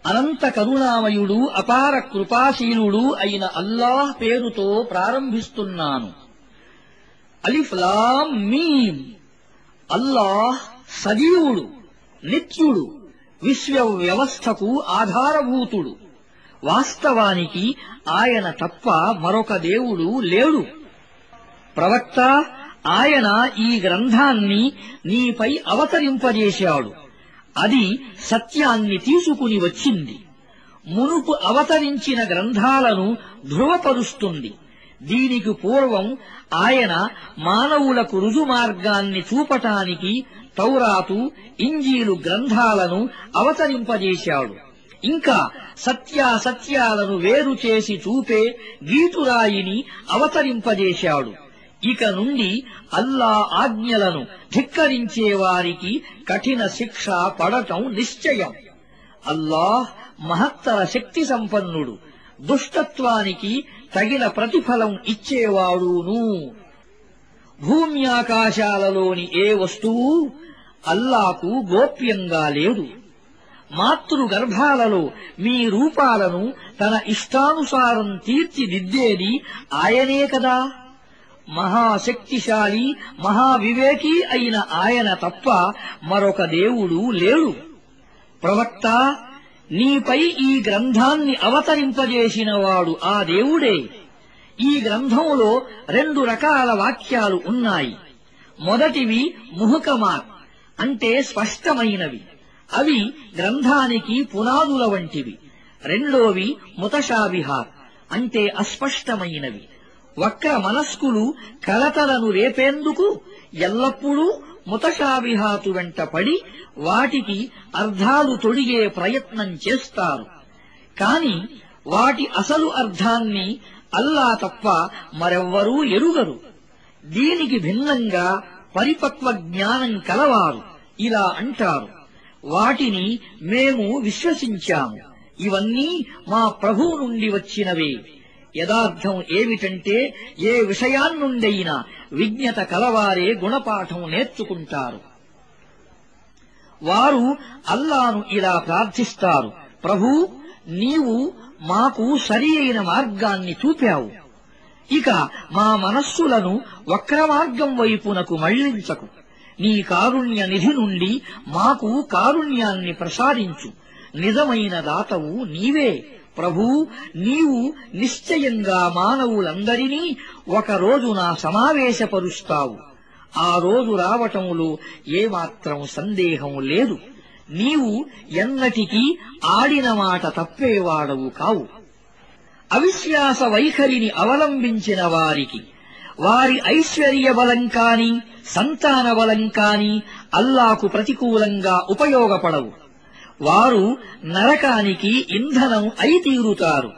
అనంత కరుణామయుడు అపార కృపాశీలుడు అయిన అల్లాహ్ పేరుతో ప్రారంభిస్తున్నాను అలిఫ్ లాం మీమ్ అల్లాహ్ సజీవుడు నిత్యుడు విశ్వ వ్యవస్థకు ఆధారభూతుడు వాస్తవానికి ఆయన తప్ప మరొక దేవుడు లేడు ప్రవక్త ఆయన ఈ గ్రంథాన్ని నీపై అవతరింపజేశాడు అది సత్యాన్ని తీసుకుని వచ్చింది మునుపు అవతరించిన గ్రంథాలను ధృవపరుస్తుంది దీనికి పూర్వం ఆయన మానవులకు రుజుమార్గాన్ని చూపటానికి తౌరాతు ఇంజీలు గ్రంథాలను అవతరింపజేశాడు ఇంకా సత్యాసత్యాలను వేరు చేసి చూపే గీటురాయిని అవతరింపజేశాడు ఇక నుండి అల్లా ఆజ్ఞలను ధిక్కరించే వారికి కఠిన శిక్ష పడటం నిశ్చయం అల్లాహ్ మహత్తర శక్తి సంపన్నుడు దుష్టత్వానికి తగిన ప్రతిఫలం ఇచ్చేవాడును భూమ్యాకాశాలలోని ఏ వస్తువు అల్లాకు గోప్యంగా లేదు మాతృ గర్భాలలో మీ రూపాలను తన ఇష్టానుసారం తీర్చిదిద్దేది ఆయనే కదా మహాశక్తిశాలి మహావివేకి అయిన ఆయన తప్ప మరొక దేవుడు లేడు ప్రవక్త నీపై ఈ గ్రంథాన్ని అవతరింపజేసిన వాడు ఆ దేవుడే ఈ గ్రంథంలో రెండు రకాల వాక్యాలు ఉన్నాయి మొదటివి ముహుకమాత్ అంటే స్పష్టమైనవి అవి గ్రంథానికి పునాదుల వంటివి రెండోవి ముతషాబిహార్ అంటే అస్పష్టమైనవి వక్ర మనస్కులు కలతలను రేపేందుకు ఎల్లప్పుడూ ముతషాబిహాతు వెంట పడి వాటికి అర్థాలు తొడిగే ప్రయత్నం చేస్తారు కాని వాటి అసలు అర్థాన్ని అల్లా తప్ప మరెవ్వరూ ఎరుగరు దీనికి భిన్నంగా పరిపక్వ జ్ఞానం కలవారు ఇలా అంటారు వాటిని మేము విశ్వసించాము ఇవన్నీ మా ప్రభువు నుండి వచ్చినవే యథార్థం ఏమిటంటే ఏ విషయాన్నుండైనా విజ్ఞత కలవారే గుణపాఠం నేర్చుకుంటారు వారు అల్లాను ఇలా ప్రార్థిస్తారు ప్రభూ నీవు మాకు సరి అయిన మార్గాన్ని చూపావు ఇక మా మనస్సులను వక్రమార్గం వైపునకు మళ్లించకు నీ కారుణ్య నిధి నుండి మాకు కారుణ్యాన్ని ప్రసాదించు నిజమైన దాతవు నీవే ప్రభూ నీవు నిశ్చయంగా మానవులందరినీ ఒక రోజున సమావేశపరుస్తావు ఆ రోజు రావటంలో ఏమాత్రం సందేహం లేదు నీవు ఎన్నటికీ ఆడిన మాట తప్పేవాడవు కావు అవిశ్వాస వైఖరిని అవలంబించిన వారికి వారి ఐశ్వర్య బలం కాని సంతాన బలం కాని అల్లాకు ప్రతికూలంగా ఉపయోగపడవు వారు నరకానికి ఇంధనం అయి తీరుతారు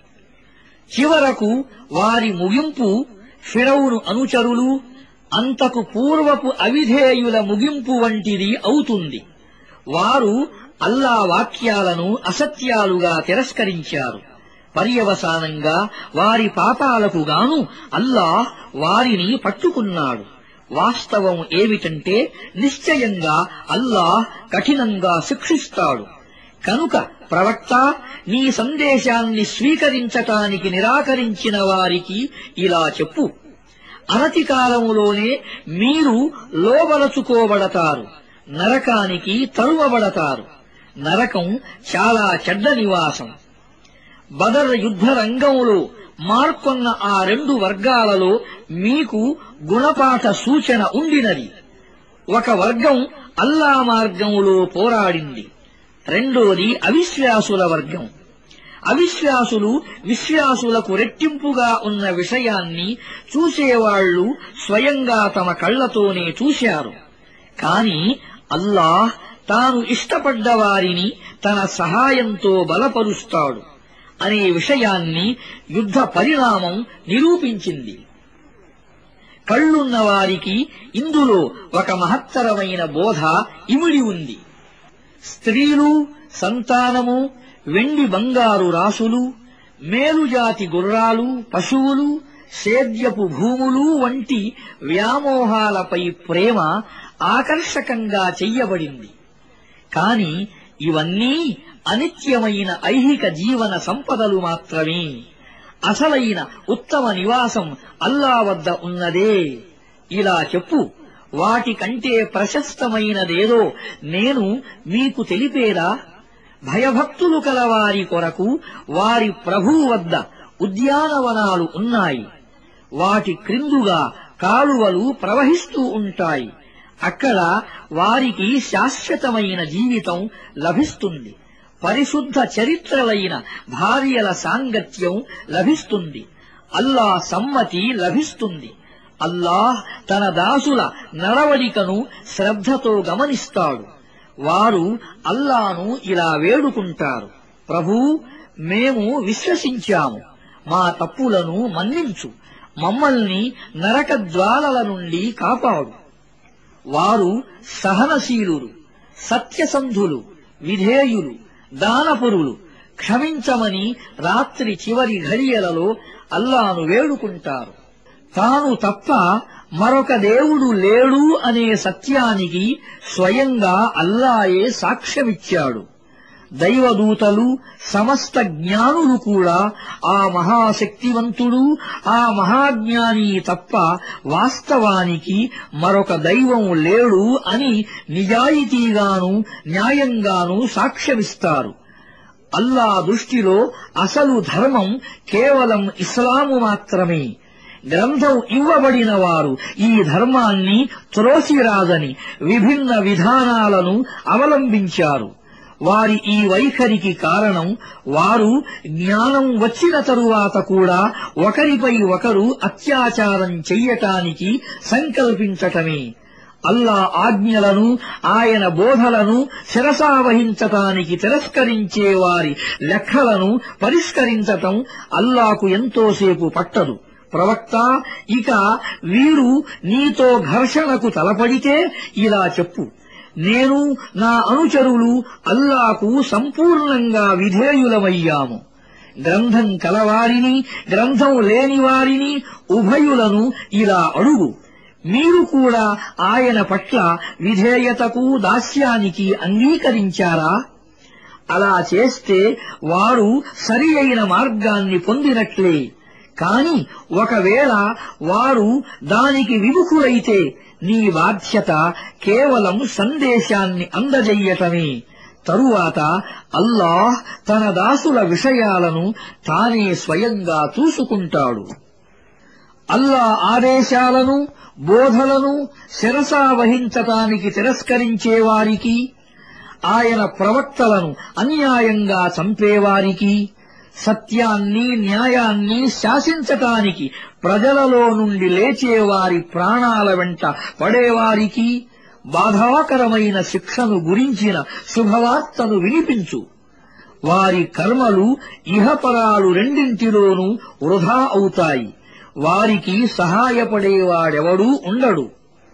చివరకు వారి ముగింపు ఫిరౌను అనుచరులు అంతకు పూర్వపు అవిధేయుల ముగింపు వంటిది అవుతుంది వారు అల్లా వాక్యాలను అసత్యాలుగా తిరస్కరించారు పర్యవసానంగా వారి పాపాలకు గాను అల్లాహ్ వారిని పట్టుకున్నాడు వాస్తవం ఏమిటంటే నిశ్చయంగా అల్లాహ్ కఠినంగా శిక్షిస్తాడు కనుక ప్రవక్త నీ సందేశాన్ని స్వీకరించటానికి నిరాకరించిన వారికి ఇలా చెప్పు అనతి కాలములోనే మీరు లోబలచుకోబడతారు నరకానికి తరువబడతారు నరకం చాలా చెడ్డ నివాసం బదర్ యుద్ధ రంగంలో మార్కొన్న ఆ రెండు వర్గాలలో మీకు గుణపాఠ సూచన ఉండినది ఒక వర్గం అల్లా మార్గంలో పోరాడింది రెండోది అవిశ్వాసుల వర్గం అవిశ్వాసులు విశ్వాసులకు రెట్టింపుగా ఉన్న విషయాన్ని చూసేవాళ్లు స్వయంగా తమ కళ్లతోనే చూశారు కాని అల్లాహ్ తాను ఇష్టపడ్డ వారిని తన సహాయంతో బలపరుస్తాడు అనే విషయాన్ని యుద్ధ పరిణామం నిరూపించింది కళ్ళున్న వారికి ఇందులో ఒక మహత్తరమైన బోధ ఇమిడి ఉంది స్త్రీలు సంతానము వెండి బంగారు రాసులు మేలుజాతి గుర్రాలు పశువులు సేద్యపు భూములు వంటి వ్యామోహాలపై ప్రేమ ఆకర్షకంగా చెయ్యబడింది కాని ఇవన్నీ అనిత్యమైన ఐహిక జీవన సంపదలు మాత్రమే అసలైన ఉత్తమ నివాసం అల్లా వద్ద ఉన్నదే ఇలా చెప్పు వాటి కంటే ప్రశస్తమైనదేదో నేను మీకు తెలిపేదా భయభక్తులు కలవారి కొరకు వారి ప్రభువు వద్ద ఉద్యానవనాలు ఉన్నాయి వాటి క్రిందుగా కాలువలు ప్రవహిస్తూ ఉంటాయి అక్కడ వారికి శాశ్వతమైన జీవితం లభిస్తుంది పరిశుద్ధ చరిత్రలైన భార్యల సాంగత్యం లభిస్తుంది అల్లా సమ్మతి లభిస్తుంది అల్లాహ్ తన దాసుల నడవడికను శ్రద్ధతో గమనిస్తాడు వారు అల్లాను ఇలా వేడుకుంటారు ప్రభూ మేము విశ్వసించాము మా తప్పులను మన్నించు మమ్మల్ని నరకద్వాలల నుండి కాపాడు వారు సహనశీలురు సత్యసంధులు విధేయులు దానపురులు క్షమించమని రాత్రి చివరి ఘడియలలో అల్లాను వేడుకుంటారు తాను తప్ప మరొక దేవుడు లేడు అనే సత్యానికి స్వయంగా అల్లాయే సాక్ష్యమిచ్చాడు దైవదూతలు సమస్త జ్ఞానులు కూడా ఆ మహాశక్తివంతుడు ఆ మహాజ్ఞాని తప్ప వాస్తవానికి మరొక దైవం లేడు అని నిజాయితీగాను న్యాయంగాను సాక్ష్యమిస్తారు అల్లా దృష్టిలో అసలు ధర్మం కేవలం ఇస్లాము మాత్రమే గ్రంథం ఇవ్వబడిన వారు ఈ ధర్మాన్ని త్రోసిరాదని విభిన్న విధానాలను అవలంబించారు వారి ఈ వైఖరికి కారణం వారు జ్ఞానం వచ్చిన తరువాత కూడా ఒకరిపై ఒకరు అత్యాచారం చెయ్యటానికి సంకల్పించటమే అల్లా ఆజ్ఞలను ఆయన బోధలను శిరసావహించటానికి తిరస్కరించే వారి లెక్కలను పరిష్కరించటం అల్లాకు ఎంతోసేపు పట్టదు ప్రవక్త ఇక వీరు నీతో ఘర్షణకు తలపడితే ఇలా చెప్పు నేను నా అనుచరులు అల్లాకు సంపూర్ణంగా విధేయులమయ్యాము గ్రంథం కలవారిని గ్రంథం లేని వారిని ఉభయులను ఇలా అడుగు మీరు కూడా ఆయన పట్ల విధేయతకు దాస్యానికి అంగీకరించారా అలా చేస్తే వారు సరి అయిన మార్గాన్ని పొందినట్లే కాని ఒకవేళ వారు దానికి విముఖులైతే నీ బాధ్యత కేవలం సందేశాన్ని అందజెయ్యటమే తరువాత అల్లాహ్ తన దాసుల విషయాలను తానే స్వయంగా చూసుకుంటాడు అల్లా ఆదేశాలను బోధలను శిరసా వహించటానికి తిరస్కరించేవారికి ఆయన ప్రవక్తలను అన్యాయంగా చంపేవారికి సత్యాన్ని న్యాయాన్ని శాసించటానికి ప్రజలలో నుండి లేచేవారి ప్రాణాల వెంట పడేవారికి బాధాకరమైన శిక్షను గురించిన శుభవార్తను వినిపించు వారి కర్మలు ఇహపరాలు రెండింటిలోనూ వృధా అవుతాయి వారికి సహాయపడేవాడెవడూ ఉండడు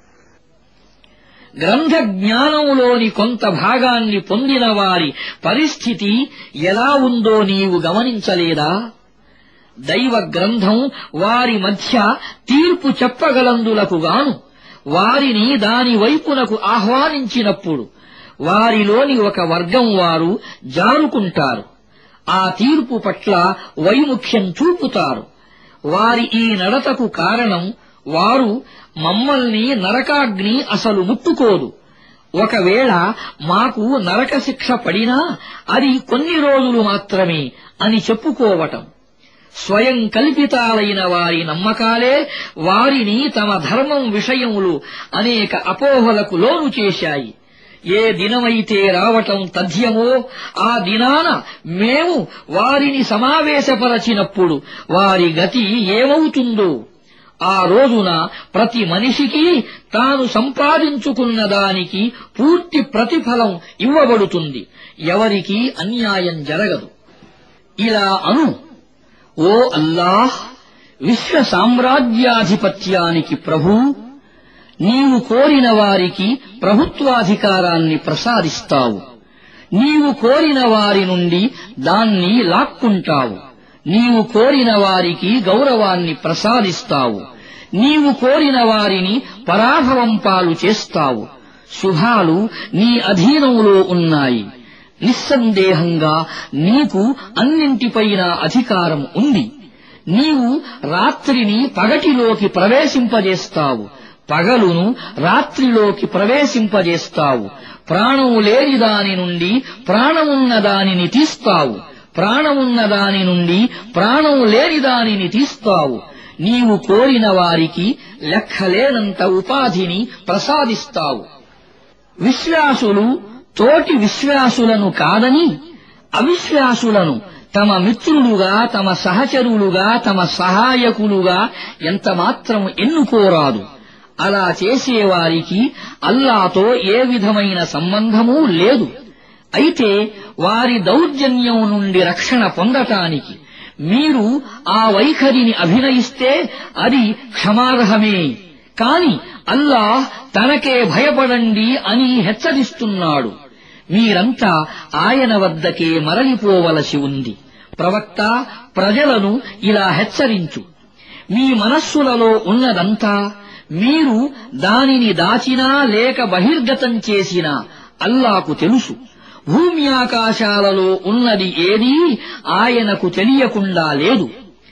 గ్రంథ జ్ఞానంలోని కొంత భాగాన్ని పొందిన వారి పరిస్థితి ఎలా ఉందో నీవు గమనించలేదా దైవ గ్రంథం వారి మధ్య తీర్పు చెప్పగలందులకు గాను వారిని దాని వైపునకు ఆహ్వానించినప్పుడు వారిలోని ఒక వర్గం వారు జారుకుంటారు ఆ తీర్పు పట్ల వైముఖ్యం చూపుతారు వారి ఈ నడతకు కారణం వారు మమ్మల్ని నరకాగ్ని అసలు ముట్టుకోదు ఒకవేళ మాకు నరక శిక్ష పడినా అది కొన్ని రోజులు మాత్రమే అని చెప్పుకోవటం స్వయం కల్పితాలైన వారి నమ్మకాలే వారిని తమ ధర్మం విషయములు అనేక అపోహలకు లోను చేశాయి ఏ దినమైతే రావటం తథ్యమో ఆ దినాన మేము వారిని సమావేశపరచినప్పుడు వారి గతి ఏమవుతుందో ఆ రోజున ప్రతి మనిషికి తాను సంపాదించుకున్న దానికి పూర్తి ప్రతిఫలం ఇవ్వబడుతుంది ఎవరికి అన్యాయం జరగదు ఇలా అను ఓ అల్లాహ్ విశ్వ సామ్రాజ్యాధిపత్యానికి ప్రభూ నీవు కోరిన వారికి ప్రభుత్వాధికారాన్ని ప్రసాదిస్తావు నీవు కోరిన వారి నుండి దాన్ని లాక్కుంటావు నీవు కోరిన వారికి గౌరవాన్ని ప్రసాదిస్తావు నీవు కోరిన వారిని పరాభవం పాలు చేస్తావు శుభాలు నీ అధీనంలో ఉన్నాయి నిస్సందేహంగా నీకు అన్నింటిపైన అధికారం ఉంది నీవు రాత్రిని పగటిలోకి ప్రవేశింపజేస్తావు పగలును రాత్రిలోకి ప్రవేశింపజేస్తావు ప్రాణము లేని దాని నుండి ప్రాణమున్న దానిని తీస్తావు ప్రాణమున్న దాని నుండి ప్రాణం లేని దానిని తీస్తావు నీవు కోరిన వారికి లెక్కలేనంత ఉపాధిని ప్రసాదిస్తావు విశ్వాసులు తోటి విశ్వాసులను కాదని అవిశ్వాసులను తమ మిత్రులుగా తమ సహచరులుగా తమ సహాయకులుగా ఎంతమాత్రం ఎన్నుకోరాదు అలా చేసేవారికి అల్లాతో ఏ విధమైన సంబంధమూ లేదు అయితే వారి దౌర్జన్యం నుండి రక్షణ పొందటానికి మీరు ఆ వైఖరిని అభినయిస్తే అది క్షమార్హమే కాని అల్లాహ్ తనకే భయపడండి అని హెచ్చరిస్తున్నాడు మీరంతా ఆయన వద్దకే మరలిపోవలసి ఉంది ప్రవక్త ప్రజలను ఇలా హెచ్చరించు మీ మనస్సులలో ఉన్నదంతా మీరు దానిని దాచినా లేక బహిర్గతం చేసినా అల్లాకు తెలుసు భూమి ఆకాశాలలో ఉన్నది ఏదీ ఆయనకు తెలియకుండా లేదు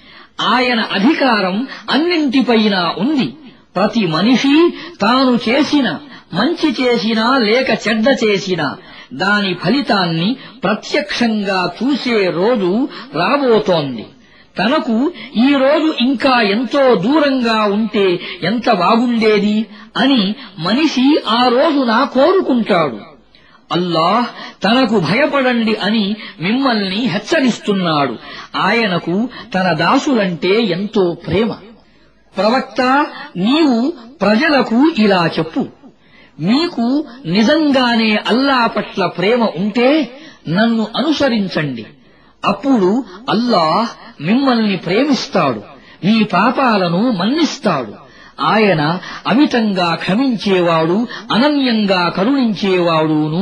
ఆయన అధికారం అన్నింటిపైన ఉంది ప్రతి మనిషి తాను చేసిన మంచి చేసినా లేక చెడ్డ చేసినా దాని ఫలితాన్ని ప్రత్యక్షంగా చూసే రోజు రాబోతోంది తనకు ఈ రోజు ఇంకా ఎంతో దూరంగా ఉంటే ఎంత బాగుండేది అని మనిషి ఆ రోజున కోరుకుంటాడు అల్లాహ్ తనకు భయపడండి అని మిమ్మల్ని హెచ్చరిస్తున్నాడు ఆయనకు తన దాసులంటే ఎంతో ప్రేమ ప్రవక్త నీవు ప్రజలకు ఇలా చెప్పు మీకు నిజంగానే అల్లా పట్ల ప్రేమ ఉంటే నన్ను అనుసరించండి అప్పుడు అల్లాహ్ మిమ్మల్ని ప్రేమిస్తాడు మీ పాపాలను మన్నిస్తాడు ఆయన అమితంగా క్షమించేవాడు అనన్యంగా కరుణించేవాడును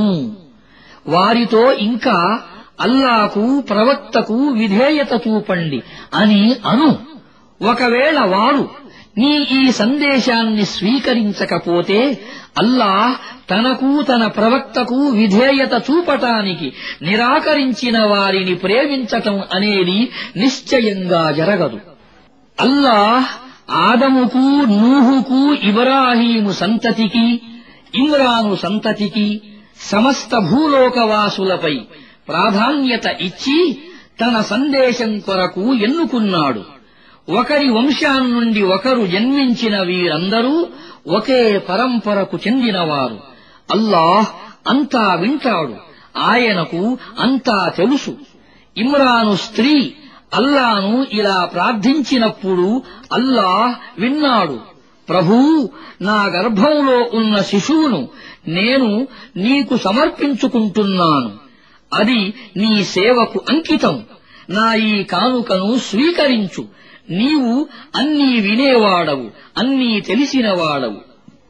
వారితో ఇంకా అల్లాకు ప్రవక్తకు విధేయత చూపండి అని అను ఒకవేళ వారు నీ ఈ సందేశాన్ని స్వీకరించకపోతే అల్లాహ్ తనకు తన ప్రవక్తకు విధేయత చూపటానికి నిరాకరించిన వారిని ప్రేమించటం అనేది నిశ్చయంగా జరగదు అల్లాహ్ ఆదముకు నూహుకు ఇబ్రాహీము సంతతికి ఇమ్రాను సంతతికి సమస్త భూలోకవాసులపై ప్రాధాన్యత ఇచ్చి తన సందేశం కొరకు ఎన్నుకున్నాడు ఒకరి వంశాన్నుండి ఒకరు జన్మించిన వీరందరూ ఒకే పరంపరకు చెందినవారు అల్లాహ్ అంతా వింటాడు ఆయనకు అంతా తెలుసు ఇమ్రాను స్త్రీ అల్లాను ఇలా ప్రార్థించినప్పుడు అల్లాహ్ విన్నాడు ప్రభూ నా గర్భంలో ఉన్న శిశువును నేను నీకు సమర్పించుకుంటున్నాను అది నీ సేవకు అంకితం నా ఈ కానుకను స్వీకరించు నీవు అన్నీ వినేవాడవు అన్నీ తెలిసినవాడవు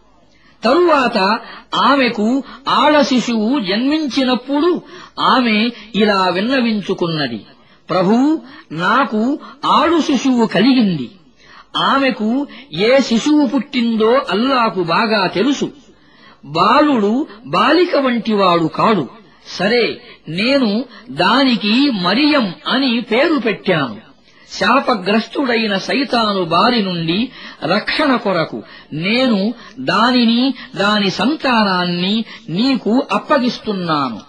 తరువాత ఆమెకు ఆడ శిశువు జన్మించినప్పుడు ఆమె ఇలా విన్నవించుకున్నది ప్రభూ నాకు ఆడు శిశువు కలిగింది ఆమెకు ఏ శిశువు పుట్టిందో అల్లాకు బాగా తెలుసు బాలుడు బాలిక వంటివాడు కాడు సరే నేను దానికి మరియం అని పేరు పెట్టాను శాపగ్రస్తుడైన సైతాను బారి నుండి రక్షణ కొరకు నేను దానిని దాని సంతానాన్ని నీకు అప్పగిస్తున్నాను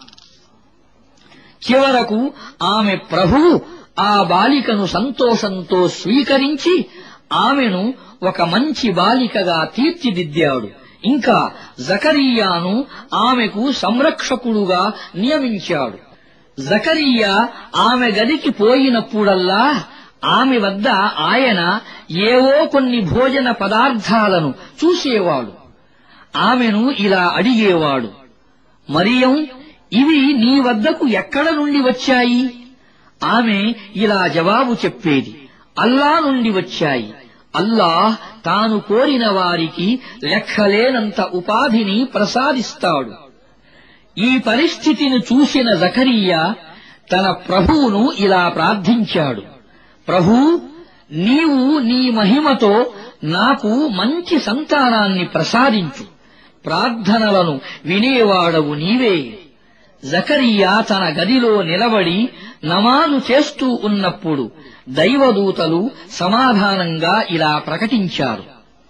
చివరకు ఆమె ప్రభువు ఆ బాలికను సంతోషంతో స్వీకరించి ఆమెను ఒక మంచి బాలికగా తీర్చిదిద్దాడు ఇంకా జకరియాను ఆమెకు సంరక్షకుడుగా నియమించాడు జకరియా ఆమె గదికి పోయినప్పుడల్లా ఆమె వద్ద ఆయన ఏవో కొన్ని భోజన పదార్థాలను చూసేవాడు ఆమెను ఇలా అడిగేవాడు మరియం ఇవి నీ వద్దకు ఎక్కడ నుండి వచ్చాయి ఆమె ఇలా జవాబు చెప్పేది అల్లా నుండి వచ్చాయి అల్లాహ్ తాను కోరిన వారికి లెక్కలేనంత ఉపాధిని ప్రసాదిస్తాడు ఈ పరిస్థితిని చూసిన జకరియా తన ప్రభువును ఇలా ప్రార్థించాడు ప్రభూ నీవు నీ మహిమతో నాకు మంచి సంతానాన్ని ప్రసాదించు ప్రార్థనలను వినేవాడవు నీవే జకరియా తన గదిలో నిలబడి నమాజు చేస్తూ ఉన్నప్పుడు దైవదూతలు సమాధానంగా ఇలా ప్రకటించారు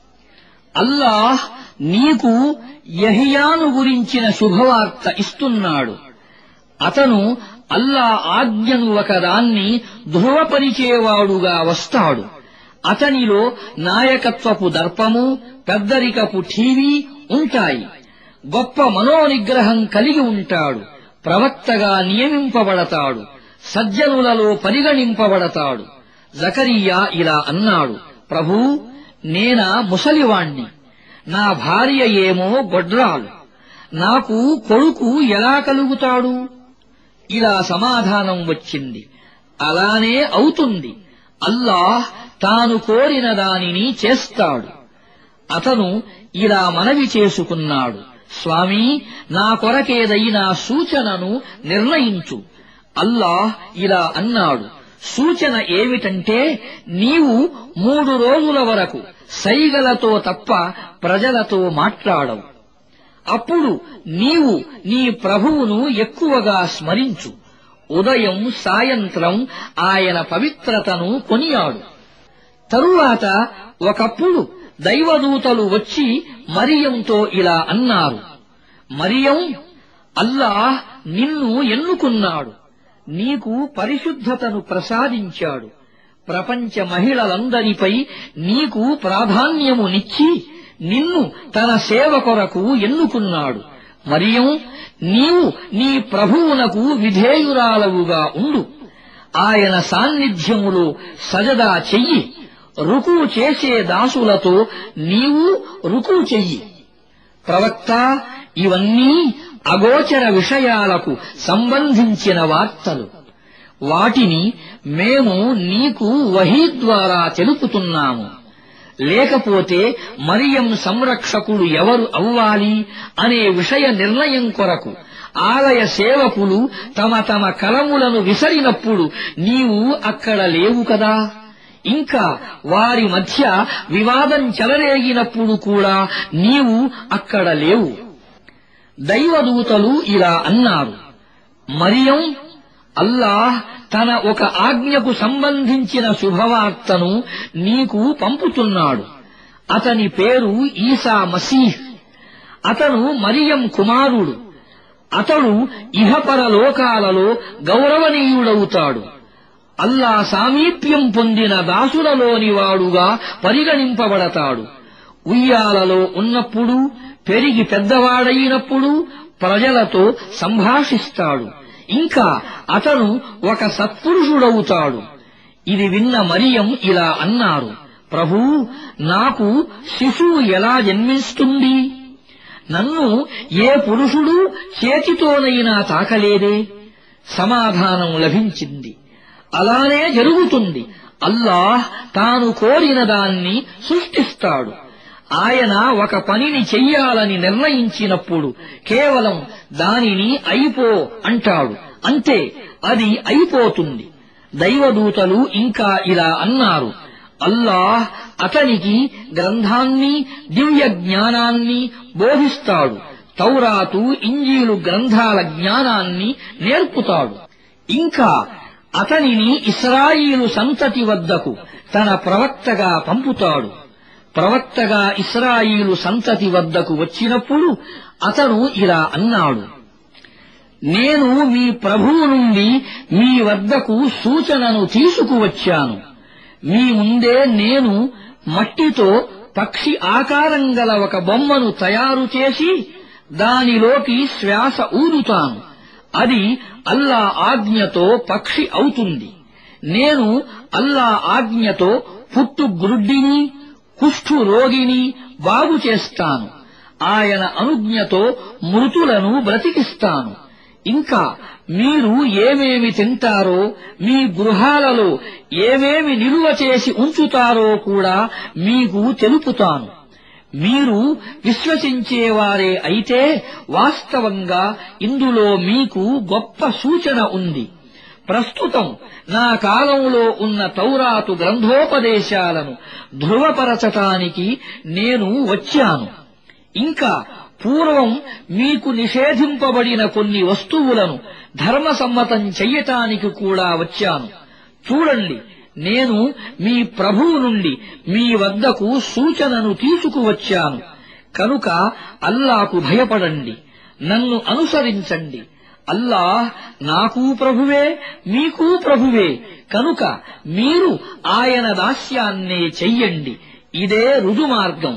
అల్లాహ్ నీకు యహియాను గురించిన శుభవార్త ఇస్తున్నాడు అతను అల్లా ఆజ్ఞను ఒకదాన్ని ధృవపరిచేవాడుగా వస్తాడు అతనిలో నాయకత్వపు దర్పము పెద్దరికపు ఠీవీ ఉంటాయి గొప్ప మనోనిగ్రహం కలిగి ఉంటాడు ప్రవక్తగా నియమింపబడతాడు సజ్జనులలో పరిగణింపబడతాడు జకరియా ఇలా అన్నాడు ప్రభూ నేనా ముసలివాణ్ణి నా భార్య ఏమో గొడ్రాలు నాకు కొడుకు ఎలా కలుగుతాడు ఇలా సమాధానం వచ్చింది అలానే అవుతుంది అల్లాహ్ తాను కోరిన దానిని చేస్తాడు అతను ఇలా మనవి చేసుకున్నాడు స్వామీ నా కొరకేదైనా సూచనను నిర్ణయించు అల్లాహ్ ఇలా అన్నాడు సూచన ఏమిటంటే నీవు మూడు రోజుల వరకు సైగలతో తప్ప ప్రజలతో మాట్లాడవు అప్పుడు నీవు నీ ప్రభువును ఎక్కువగా స్మరించు ఉదయం సాయంత్రం ఆయన పవిత్రతను కొనియాడు తరువాత ఒకప్పుడు దైవదూతలు వచ్చి మరియంతో ఇలా అన్నారు మరియం అల్లాహ్ నిన్ను ఎన్నుకున్నాడు నీకు పరిశుద్ధతను ప్రసాదించాడు ప్రపంచ మహిళలందరిపై నీకు ప్రాధాన్యమునిచ్చి నిన్ను తన సేవ కొరకు ఎన్నుకున్నాడు మరియం నీవు నీ ప్రభువునకు విధేయురాలవుగా ఉండు ఆయన సాన్నిధ్యములో సజదా చెయ్యి రుకు చేసే దాసులతో నీవు రుకు చెయ్యి ప్రవక్త ఇవన్నీ అగోచర విషయాలకు సంబంధించిన వార్తలు వాటిని మేము నీకు వహీ ద్వారా తెలుపుతున్నాము లేకపోతే మరియం సంరక్షకుడు ఎవరు అవ్వాలి అనే విషయ నిర్ణయం కొరకు ఆలయ సేవకులు తమ తమ కలములను విసరినప్పుడు నీవు అక్కడ లేవు కదా ఇంకా వారి మధ్య వివాదం చెలరేగినప్పుడు కూడా నీవు అక్కడ లేవు దైవదూతలు ఇలా అన్నారు మరియం అల్లాహ్ తన ఒక ఆజ్ఞకు సంబంధించిన శుభవార్తను నీకు పంపుతున్నాడు అతని పేరు ఈసా మసీహ్ అతను మరియం కుమారుడు అతడు ఇహపర లోకాలలో గౌరవనీయుడవుతాడు అల్లా సామీప్యం పొందిన దాసులలోని వాడుగా పరిగణింపబడతాడు ఉయ్యాలలో ఉన్నప్పుడు పెరిగి పెద్దవాడైనప్పుడు ప్రజలతో సంభాషిస్తాడు ఇంకా అతను ఒక సత్పురుషుడవుతాడు ఇది విన్న మరియం ఇలా అన్నారు ప్రభూ నాకు శిశువు ఎలా జన్మిస్తుంది నన్ను ఏ పురుషుడు చేతితోనైనా తాకలేదే సమాధానం లభించింది అలానే జరుగుతుంది అల్లాహ్ తాను కోరిన దాన్ని సృష్టిస్తాడు ఆయన ఒక పనిని చెయ్యాలని నిర్ణయించినప్పుడు కేవలం దానిని అయిపో అంటాడు అంతే అది అయిపోతుంది దైవదూతలు ఇంకా ఇలా అన్నారు అల్లాహ్ అతనికి గ్రంథాన్ని దివ్య జ్ఞానాన్ని బోధిస్తాడు తౌరాతు ఇంజీలు గ్రంథాల జ్ఞానాన్ని నేర్పుతాడు ఇంకా అతనిని ఇస్రాయిలు సంతతి వద్దకు తన ప్రవక్తగా పంపుతాడు ప్రవక్తగా ఇస్రాయిలు సంతతి వద్దకు వచ్చినప్పుడు అతను ఇలా అన్నాడు నేను మీ ప్రభువు నుండి మీ వద్దకు సూచనను తీసుకువచ్చాను మీ ముందే నేను మట్టితో పక్షి ఆకారం గల ఒక బొమ్మను తయారు చేసి దానిలోకి శ్వాస ఊదుతాను అది అల్లా ఆజ్ఞతో పక్షి అవుతుంది నేను అల్లా ఆజ్ఞతో పుట్టు గ్రుడ్డిని కుష్ఠు రోగిని బాగు చేస్తాను ఆయన అనుజ్ఞతో మృతులను బ్రతికిస్తాను ఇంకా మీరు ఏమేమి తింటారో మీ గృహాలలో ఏమేమి నిలువ చేసి ఉంచుతారో కూడా మీకు తెలుపుతాను మీరు విశ్వసించేవారే అయితే వాస్తవంగా ఇందులో మీకు గొప్ప సూచన ఉంది ప్రస్తుతం నా కాలంలో ఉన్న తౌరాతు గ్రంథోపదేశాలను ధృవపరచటానికి నేను వచ్చాను ఇంకా పూర్వం మీకు నిషేధింపబడిన కొన్ని వస్తువులను ధర్మసమ్మతం చెయ్యటానికి కూడా వచ్చాను చూడండి నేను మీ ప్రభువు నుండి మీ వద్దకు సూచనను తీసుకువచ్చాను కనుక అల్లాకు భయపడండి నన్ను అనుసరించండి అల్లాహ్ నాకు ప్రభువే మీకూ ప్రభువే కనుక మీరు ఆయన దాస్యాన్నే చెయ్యండి ఇదే రుజుమార్గం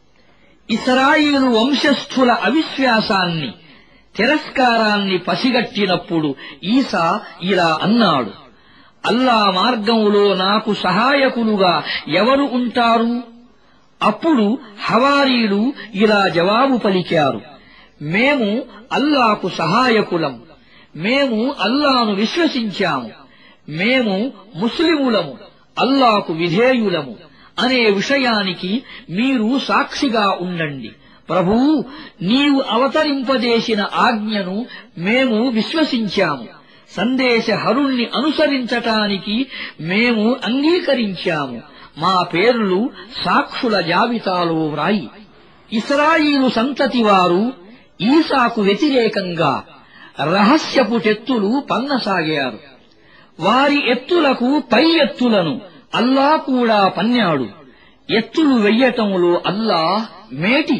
ఇస్రాయిలు వంశస్థుల అవిశ్వాసాన్ని తిరస్కారాన్ని పసిగట్టినప్పుడు ఈసా ఇలా అన్నాడు అల్లా మార్గంలో నాకు సహాయకులుగా ఎవరు ఉంటారు అప్పుడు హవారీలు ఇలా జవాబు పలికారు మేము అల్లాకు సహాయకులం మేము అల్లాను విశ్వసించాము మేము ముస్లిములము అల్లాకు విధేయులము అనే విషయానికి మీరు సాక్షిగా ఉండండి ప్రభూ నీవు అవతరింపజేసిన ఆజ్ఞను మేము విశ్వసించాము సందేశహరుణ్ణి అనుసరించటానికి మేము అంగీకరించాము మా పేర్లు సాక్షుల జాబితాలో వ్రాయి ఇస్రాయిలు సంతతి వారు ఈసాకు వ్యతిరేకంగా రహస్యపు టెత్తులు పన్నసాగారు వారి ఎత్తులకు పై ఎత్తులను అల్లా కూడా పన్నాడు ఎత్తులు వెయ్యటంలో అల్లా మేటి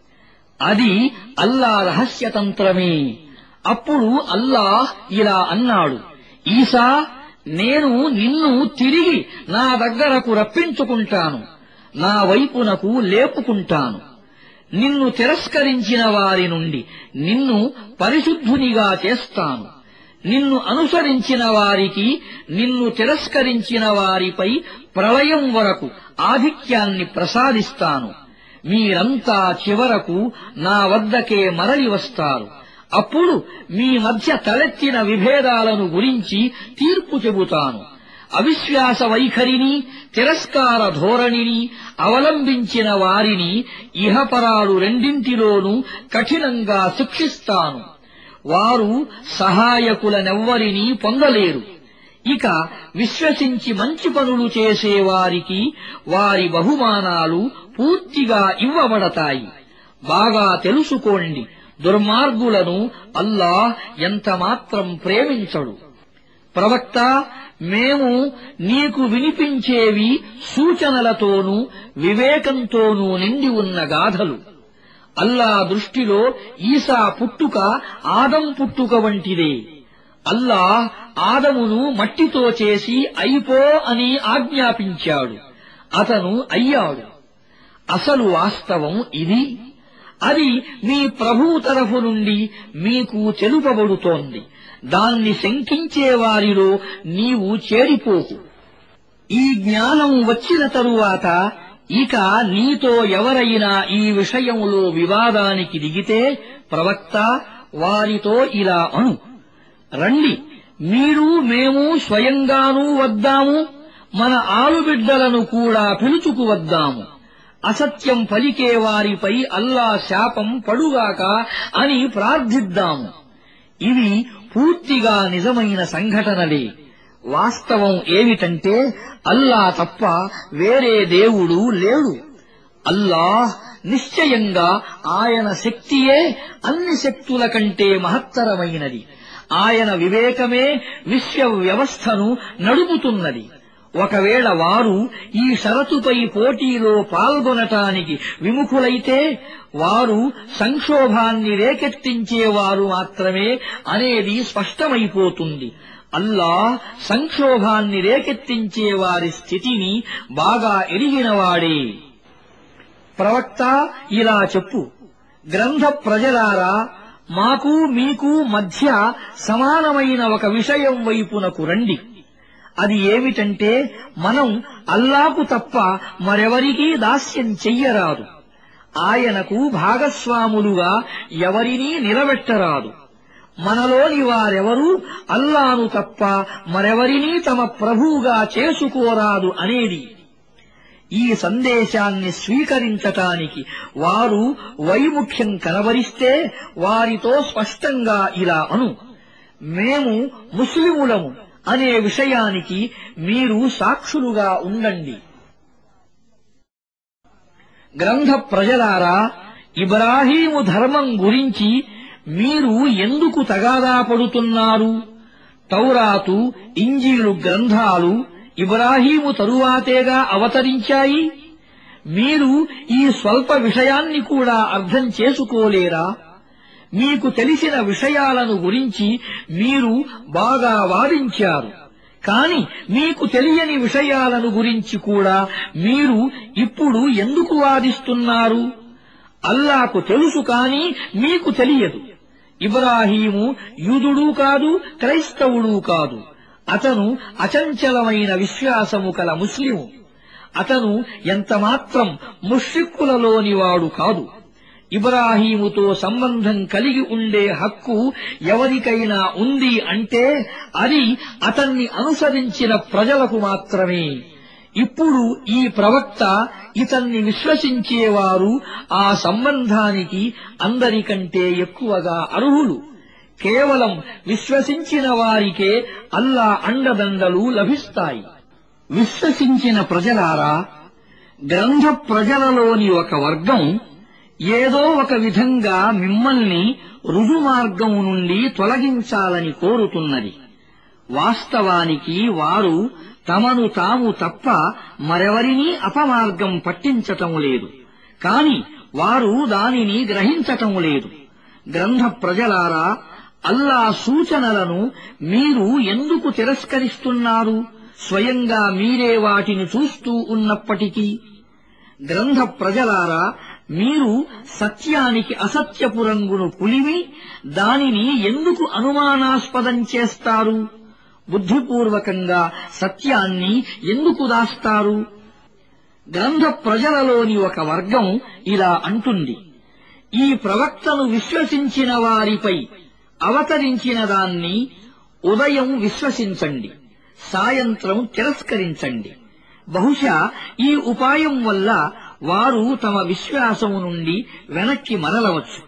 అది అల్లా రహస్యతంత్రమే అప్పుడు అల్లాహ్ ఇలా అన్నాడు ఈసా నేను నిన్ను తిరిగి నా దగ్గరకు రప్పించుకుంటాను నా వైపునకు లేపుకుంటాను నిన్ను తిరస్కరించిన వారి నుండి నిన్ను పరిశుద్ధునిగా చేస్తాను నిన్ను అనుసరించిన వారికి నిన్ను తిరస్కరించిన వారిపై ప్రళయం వరకు ఆధిక్యాన్ని ప్రసాదిస్తాను మీరంతా చివరకు నా వద్దకే మరలి వస్తారు అప్పుడు మీ మధ్య తలెత్తిన విభేదాలను గురించి తీర్పు చెబుతాను అవిశ్వాస వైఖరిని తిరస్కార ధోరణిని అవలంబించిన వారిని ఇహపరాలు రెండింటిలోనూ కఠినంగా శిక్షిస్తాను వారు సహాయకులనెవ్వరినీ పొందలేరు ఇక విశ్వసించి మంచి పనులు చేసేవారికి వారి బహుమానాలు పూర్తిగా ఇవ్వబడతాయి బాగా తెలుసుకోండి దుర్మార్గులను అల్లాహ్ ఎంతమాత్రం ప్రేమించడు ప్రవక్త మేము నీకు వినిపించేవి సూచనలతోనూ వివేకంతోనూ నిండి ఉన్న గాథలు అల్లా దృష్టిలో ఈసా పుట్టుక ఆదం పుట్టుక వంటిదే అల్లా ఆదమును మట్టితో చేసి అయిపో అని ఆజ్ఞాపించాడు అతను అయ్యాడు అసలు వాస్తవం ఇది అది మీ ప్రభువు తరఫు నుండి మీకు తెలుపబడుతోంది దాన్ని శంకించే వారిలో నీవు చేరిపోకు ఈ జ్ఞానం వచ్చిన తరువాత ఇక నీతో ఎవరైనా ఈ విషయంలో వివాదానికి దిగితే ప్రవక్త వారితో ఇలా అను రండి మీరు మేము స్వయంగానూ వద్దాము మన ఆలుబిడ్డలను కూడా పిలుచుకు వద్దాము అసత్యం పలికే వారిపై అల్లా శాపం పడుగాక అని ప్రార్థిద్దాము ఇవి పూర్తిగా నిజమైన సంఘటనలే వాస్తవం ఏమిటంటే అల్లా తప్ప వేరే దేవుడు లేడు అల్లాహ్ నిశ్చయంగా ఆయన శక్తియే అన్ని శక్తుల కంటే మహత్తరమైనది ఆయన వివేకమే విశ్వ వ్యవస్థను నడుపుతున్నది ఒకవేళ వారు ఈ షరతుపై పోటీలో పాల్గొనటానికి విముఖులైతే వారు సంక్షోభాన్ని రేకెత్తించేవారు మాత్రమే అనేది స్పష్టమైపోతుంది అల్లా సంక్షోభాన్ని రేకెత్తించే వారి స్థితిని బాగా ఎరిగినవాడే ప్రవక్త ఇలా చెప్పు గ్రంథ ప్రజలారా మాకు మీకు మధ్య సమానమైన ఒక విషయం వైపునకు రండి అది ఏమిటంటే మనం అల్లాకు తప్ప మరెవరికీ దాస్యం చెయ్యరాదు ఆయనకు భాగస్వాములుగా ఎవరినీ నిలబెట్టరాదు మనలోని వారెవరూ అల్లాను తప్ప మరెవరినీ తమ ప్రభువుగా చేసుకోరాదు అనేది ఈ సందేశాన్ని స్వీకరించటానికి వారు వైముఖ్యం కనబరిస్తే వారితో స్పష్టంగా ఇలా అను మేము ముస్లిములము అనే విషయానికి మీరు సాక్షులుగా ఉండండి గ్రంథ ప్రజలారా ఇబ్రాహీము ధర్మం గురించి మీరు ఎందుకు తగాదా పడుతున్నారు తౌరాతు ఇంజీలు గ్రంథాలు ఇబ్రాహీము తరువాతేగా అవతరించాయి మీరు ఈ స్వల్ప విషయాన్ని కూడా అర్థం చేసుకోలేరా మీకు తెలిసిన విషయాలను గురించి మీరు బాగా వాదించారు కాని మీకు తెలియని విషయాలను గురించి కూడా మీరు ఇప్పుడు ఎందుకు వాదిస్తున్నారు అల్లాకు తెలుసు కాని మీకు తెలియదు ఇబ్రాహీము యూదుడు కాదు క్రైస్తవుడు కాదు అతను అచంచలమైన విశ్వాసము కల ముస్లిము అతను ఎంతమాత్రం ముష్రిక్కులలోని వాడు కాదు ఇబ్రాహీముతో సంబంధం కలిగి ఉండే హక్కు ఎవరికైనా ఉంది అంటే అది అతన్ని అనుసరించిన ప్రజలకు మాత్రమే ఇప్పుడు ఈ ప్రవక్త ఇతన్ని విశ్వసించేవారు ఆ సంబంధానికి అందరికంటే ఎక్కువగా అర్హులు కేవలం విశ్వసించిన వారికే అల్లా అండదండలు లభిస్తాయి విశ్వసించిన ప్రజలారా గ్రంథ ప్రజలలోని ఒక వర్గం ఏదో ఒక విధంగా మిమ్మల్ని రుజుమార్గం నుండి తొలగించాలని కోరుతున్నది వాస్తవానికి వారు తమను తాము తప్ప మరెవరినీ అపమార్గం పట్టించటం లేదు కాని వారు దానిని గ్రహించటం లేదు గ్రంథ ప్రజలారా అల్లా సూచనలను మీరు ఎందుకు తిరస్కరిస్తున్నారు స్వయంగా మీరే వాటిని చూస్తూ ఉన్నప్పటికీ గ్రంథ ప్రజలారా మీరు సత్యానికి అసత్యపు రంగును పులిమి దానిని ఎందుకు అనుమానాస్పదం చేస్తారు బుద్ధిపూర్వకంగా సత్యాన్ని ఎందుకు దాస్తారు గ్రంథ ప్రజలలోని ఒక వర్గం ఇలా అంటుంది ఈ ప్రవక్తను విశ్వసించిన వారిపై అవతరించిన దాన్ని ఉదయం విశ్వసించండి సాయంత్రం తిరస్కరించండి బహుశా ఈ ఉపాయం వల్ల వారు తమ విశ్వాసము నుండి వెనక్కి మరలవచ్చు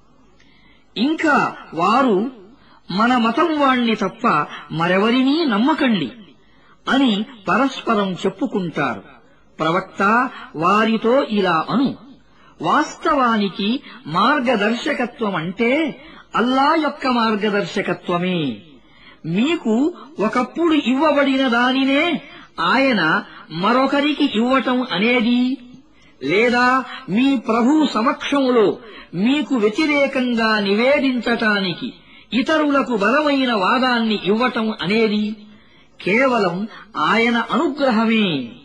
ఇంకా వారు మన మతం వాణ్ణి తప్ప మరెవరినీ నమ్మకండి అని పరస్పరం చెప్పుకుంటారు ప్రవక్త వారితో ఇలా అను వాస్తవానికి మార్గదర్శకత్వం అంటే అల్లా యొక్క మార్గదర్శకత్వమే మీకు ఒకప్పుడు ఇవ్వబడిన దానినే ఆయన మరొకరికి ఇవ్వటం అనేది లేదా మీ ప్రభు సమక్షంలో మీకు వ్యతిరేకంగా నివేదించటానికి ఇతరులకు బలమైన వాదాన్ని ఇవ్వటం అనేది కేవలం ఆయన అనుగ్రహమే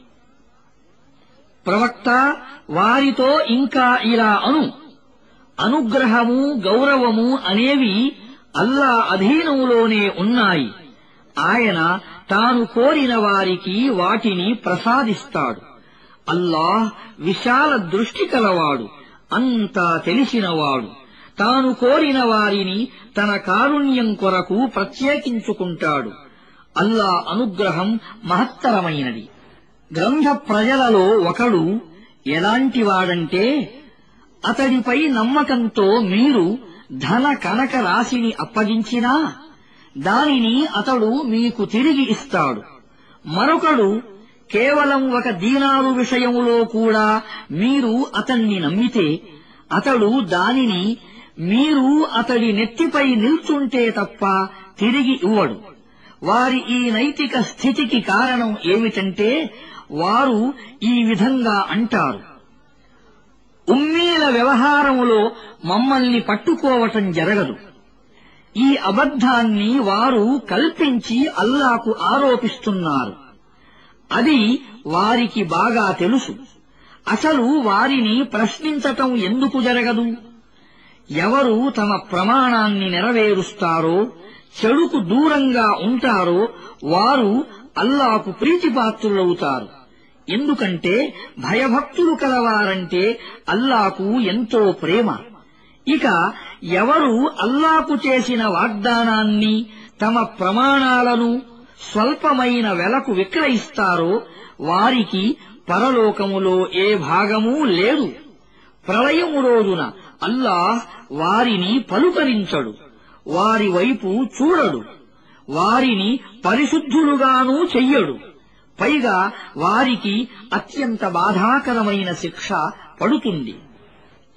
ప్రవక్త వారితో ఇంకా ఇలా అను అనుగ్రహము గౌరవము అనేవి అల్లా అధీనంలోనే ఉన్నాయి ఆయన తాను కోరిన వారికి వాటిని ప్రసాదిస్తాడు అల్లాహ్ విశాల దృష్టి కలవాడు అంతా తెలిసినవాడు తాను కోరిన వారిని తన కారుణ్యం కొరకు ప్రత్యేకించుకుంటాడు అల్లా అనుగ్రహం మహత్తరమైనది గ్రంథ ప్రజలలో ఒకడు ఎలాంటివాడంటే అతడిపై నమ్మకంతో మీరు ధన కనక రాశిని అప్పగించినా దానిని అతడు మీకు తిరిగి ఇస్తాడు మరొకడు కేవలం ఒక దీనారు విషయములో కూడా మీరు అతన్ని నమ్మితే అతడు దానిని మీరు అతడి నెత్తిపై నిల్చుంటే తప్ప తిరిగి ఇవ్వడు వారి ఈ నైతిక స్థితికి కారణం ఏమిటంటే వారు ఈ విధంగా అంటారు ఉమ్మీల వ్యవహారములో మమ్మల్ని పట్టుకోవటం జరగదు ఈ అబద్ధాన్ని వారు కల్పించి అల్లాకు ఆరోపిస్తున్నారు అది వారికి బాగా తెలుసు అసలు వారిని ప్రశ్నించటం ఎందుకు జరగదు ఎవరు తమ ప్రమాణాన్ని నెరవేరుస్తారో చెడుకు దూరంగా ఉంటారో వారు అల్లాకు ప్రీతిపాత్రులవుతారు ఎందుకంటే భయభక్తులు కలవారంటే అల్లాకు ఎంతో ప్రేమ ఇక ఎవరు అల్లాకు చేసిన వాగ్దానాన్ని తమ ప్రమాణాలను స్వల్పమైన వెలకు విక్రయిస్తారో వారికి పరలోకములో ఏ భాగమూ లేదు ప్రళయము రోజున అల్లాహ్ వారిని పలుకరించడు వారి వైపు చూడడు వారిని పరిశుద్ధులుగానూ చెయ్యడు పైగా వారికి అత్యంత బాధాకరమైన శిక్ష పడుతుంది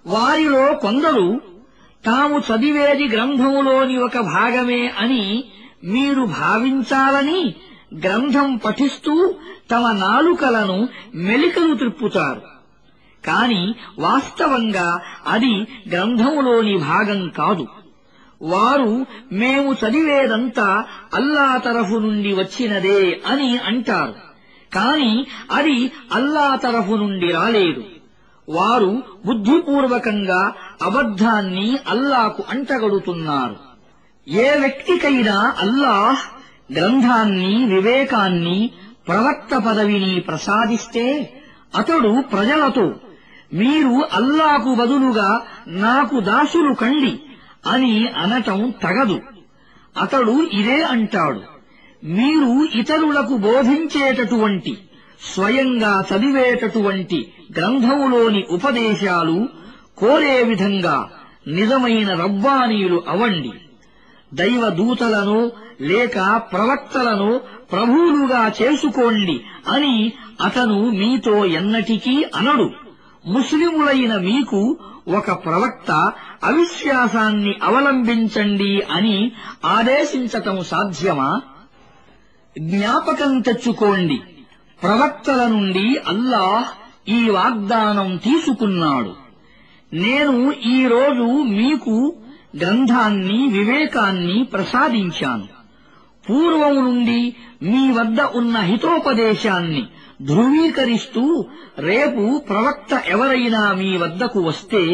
వారిలో కొందరు తాము చదివేది గ్రంథములోని ఒక భాగమే అని మీరు భావించాలని గ్రంథం పఠిస్తూ తమ నాలుకలను మెలికలు త్రిప్పుతారు కాని వాస్తవంగా అది గ్రంథములోని భాగం కాదు వారు మేము చదివేదంతా అల్లా తరఫు నుండి వచ్చినదే అని అంటారు కాని అది అల్లా తరఫు నుండి రాలేదు వారు బుద్ధిపూర్వకంగా అబద్ధాన్ని అల్లాకు అంటగడుతున్నారు ఏ వ్యక్తికైనా అల్లాహ్ గ్రంథాన్ని వివేకాన్ని ప్రవక్త పదవిని ప్రసాదిస్తే అతడు ప్రజలతో మీరు అల్లాకు బదులుగా నాకు దాసులు కండి అని అనటం తగదు అతడు ఇదే అంటాడు మీరు ఇతరులకు బోధించేటటువంటి స్వయంగా చదివేటటువంటి గ్రంథములోని ఉపదేశాలు కోరే విధంగా నిజమైన రబ్బానీయులు అవండి దైవ దూతలను లేక ప్రవక్తలను ప్రభువులుగా చేసుకోండి అని అతను మీతో ఎన్నటికీ అనడు ముస్లిములైన మీకు ఒక ప్రవక్త అవిశ్వాసాన్ని అవలంబించండి అని ఆదేశించటం సాధ్యమా జ్ఞాపకం తెచ్చుకోండి ప్రవక్తల నుండి అల్లాహ్ ఈ వాగ్దానం తీసుకున్నాడు నేను ఈ రోజు మీకు గ్రంథాన్ని వివేకాన్ని ప్రసాదించాను పూర్వం నుండి మీ వద్ద ఉన్న హితోపదేశాన్ని ధృవీకరిస్తూ రేపు ప్రవక్త ఎవరైనా మీ వద్దకు వస్తే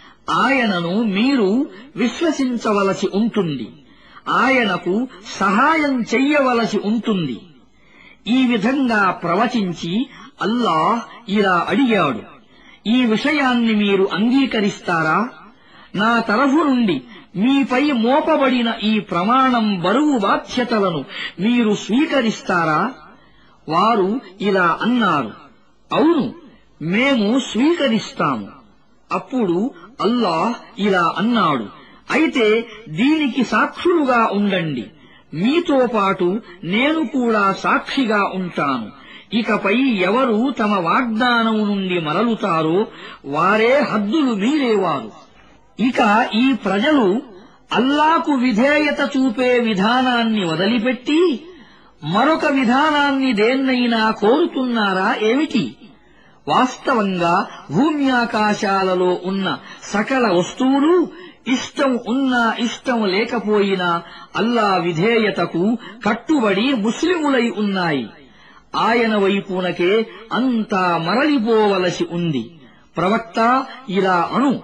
ఆయనను మీరు విశ్వసించవలసి ఉంటుంది ఆయనకు సహాయం చెయ్యవలసి ఉంటుంది ఈ విధంగా ప్రవచించి అల్లాహ్ ఇలా అడిగాడు ఈ విషయాన్ని మీరు అంగీకరిస్తారా నా తరఫు నుండి మీపై మోపబడిన ఈ ప్రమాణం బరువు బాధ్యతలను మీరు స్వీకరిస్తారా వారు ఇలా అన్నారు అవును మేము స్వీకరిస్తాము అప్పుడు అల్లాహ్ ఇలా అన్నాడు అయితే దీనికి సాక్షులుగా ఉండండి మీతో పాటు నేను కూడా సాక్షిగా ఉంటాను ఇకపై ఎవరు తమ వాగ్దానం నుండి మరలుతారో వారే హద్దులు మీరేవారు ఇక ఈ ప్రజలు అల్లాకు విధేయత చూపే విధానాన్ని వదిలిపెట్టి మరొక విధానాన్ని దేన్నైనా కోరుతున్నారా ఏమిటి వాస్తవంగా భూమ్యాకాశాలలో ఉన్న సకల వస్తువులు ఇష్టం ఉన్నా ఇష్టం లేకపోయినా అల్లా విధేయతకు కట్టుబడి ముస్లిములై ఉన్నాయి ఆయన వైపునకే అంతా మరలిపోవలసి ఉంది ప్రవక్త ఇలా అను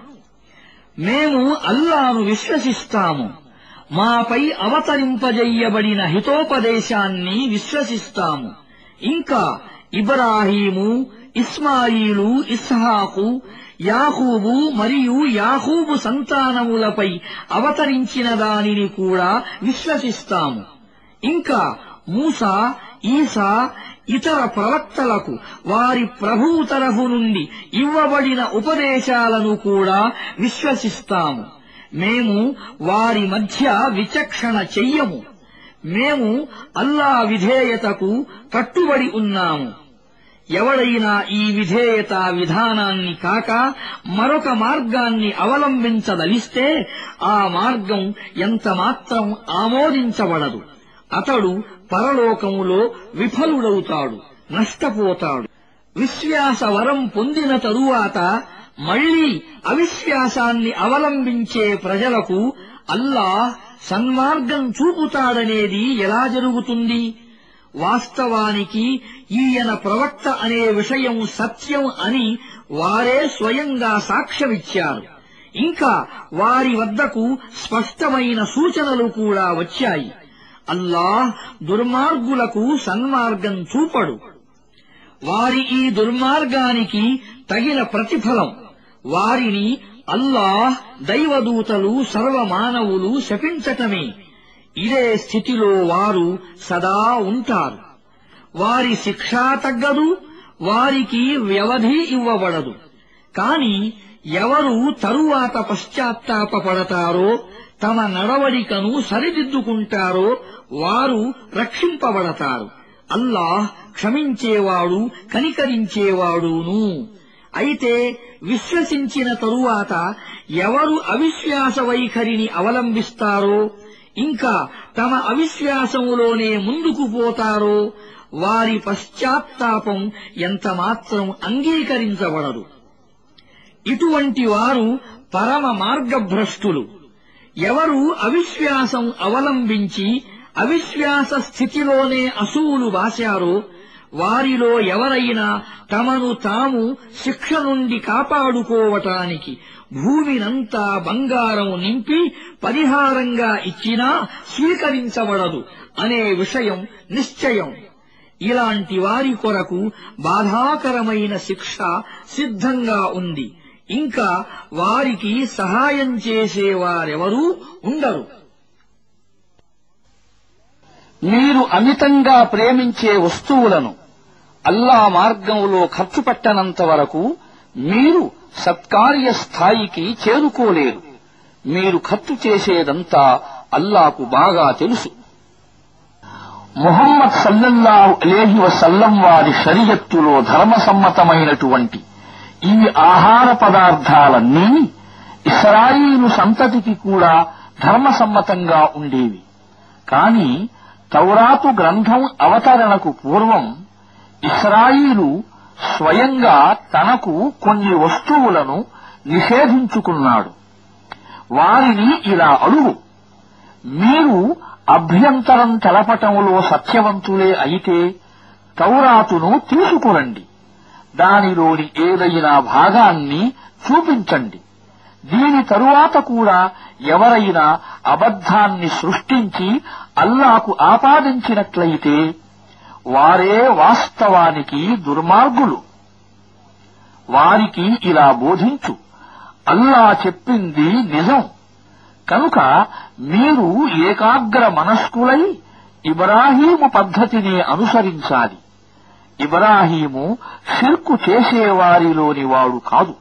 మేము అల్లాను విశ్వసిస్తాము మాపై అవతరింపజెయ్యబడిన హితోపదేశాన్ని విశ్వసిస్తాము ఇంకా ఇబ్రాహీము ఇస్మాయిలు ఇస్హాకు యాహూబు మరియు యాహూబు సంతానములపై అవతరించిన దానిని కూడా విశ్వసిస్తాము ఇంకా మూసా ఈసా ఇతర ప్రవక్తలకు వారి ప్రభువు తరఫు నుండి ఇవ్వబడిన ఉపదేశాలను కూడా విశ్వసిస్తాము మేము వారి మధ్య విచక్షణ చెయ్యము మేము అల్లా విధేయతకు కట్టుబడి ఉన్నాము ఎవడైనా ఈ విధేయత విధానాన్ని కాక మరొక మార్గాన్ని అవలంబించదలిస్తే ఆ మార్గం ఎంత మాత్రం ఆమోదించబడదు అతడు పరలోకములో విఫలుడవుతాడు నష్టపోతాడు విశ్వాస వరం పొందిన తరువాత మళ్లీ అవిశ్వాసాన్ని అవలంబించే ప్రజలకు అల్లాహ్ సన్మార్గం చూపుతాడనేది ఎలా జరుగుతుంది వాస్తవానికి ఈయన ప్రవక్త అనే విషయం సత్యం అని వారే స్వయంగా సాక్ష్యమిచ్చారు ఇంకా వారి వద్దకు స్పష్టమైన సూచనలు కూడా వచ్చాయి అల్లాహ్ దుర్మార్గులకు సన్మార్గం చూపడు వారి ఈ దుర్మార్గానికి తగిన ప్రతిఫలం వారిని అల్లాహ్ దైవదూతలు సర్వమానవులు శపించటమే ఇదే స్థితిలో వారు సదా ఉంటారు వారి శిక్ష తగ్గదు వారికి వ్యవధి ఇవ్వబడదు కాని ఎవరు తరువాత పశ్చాత్తాపపడతారో తమ నడవడికను సరిదిద్దుకుంటారో వారు రక్షింపబడతారు అల్లాహ్ క్షమించేవాడు కనికరించేవాడును అయితే విశ్వసించిన తరువాత ఎవరు అవిశ్వాస వైఖరిని అవలంబిస్తారో ఇంకా తమ అవిశ్వాసములోనే ముందుకు పోతారో వారి పశ్చాత్తాపం ఎంతమాత్రం అంగీకరించబడదు ఇటువంటి వారు పరమ మార్గభ్రష్టులు ఎవరు అవిశ్వాసం అవలంబించి అవిశ్వాస స్థితిలోనే అసూలు బాశారో వారిలో ఎవరైనా తమను తాము శిక్ష నుండి కాపాడుకోవటానికి భూమినంతా బంగారం నింపి పరిహారంగా ఇచ్చినా స్వీకరించబడదు అనే విషయం నిశ్చయం ఇలాంటి వారి కొరకు బాధాకరమైన శిక్ష సిద్ధంగా ఉంది ఇంకా వారికి సహాయం చేసేవారెవరూ ఉండరు మీరు అమితంగా ప్రేమించే వస్తువులను అల్లా మార్గంలో ఖర్చు పెట్టనంత వరకు మీరు సత్కార్య స్థాయికి చేరుకోలేరు మీరు ఖర్చు చేసేదంతా అల్లాకు బాగా తెలుసు ముహమ్మద్ సల్లల్లాహు అలేహి వసల్లం వారి షరియత్తులో ధర్మసమ్మతమైనటువంటి ఈ ఆహార పదార్థాలన్నీ ఇస్రాయిలు సంతతికి కూడా ధర్మసమ్మతంగా ఉండేవి కాని తౌరాతు గ్రంథం అవతరణకు పూర్వం ఇస్రాయిలు స్వయంగా తనకు కొన్ని వస్తువులను నిషేధించుకున్నాడు వారిని ఇలా అడుగు మీరు అభ్యంతరం తెలపటంలో సత్యవంతులే అయితే తౌరాతును తీసుకురండి దానిలోని ఏదైనా భాగాన్ని చూపించండి దీని తరువాత కూడా ఎవరైనా అబద్ధాన్ని సృష్టించి అల్లాకు ఆపాదించినట్లయితే వారే వాస్తవానికి దుర్మార్గులు వారికి ఇలా బోధించు అల్లా చెప్పింది నిజం కనుక మీరు ఏకాగ్ర మనస్కులై ఇబ్రాహీము పద్ధతిని అనుసరించాలి ఇబ్రాహీము షిర్కు చేసేవారిలోని వాడు కాదు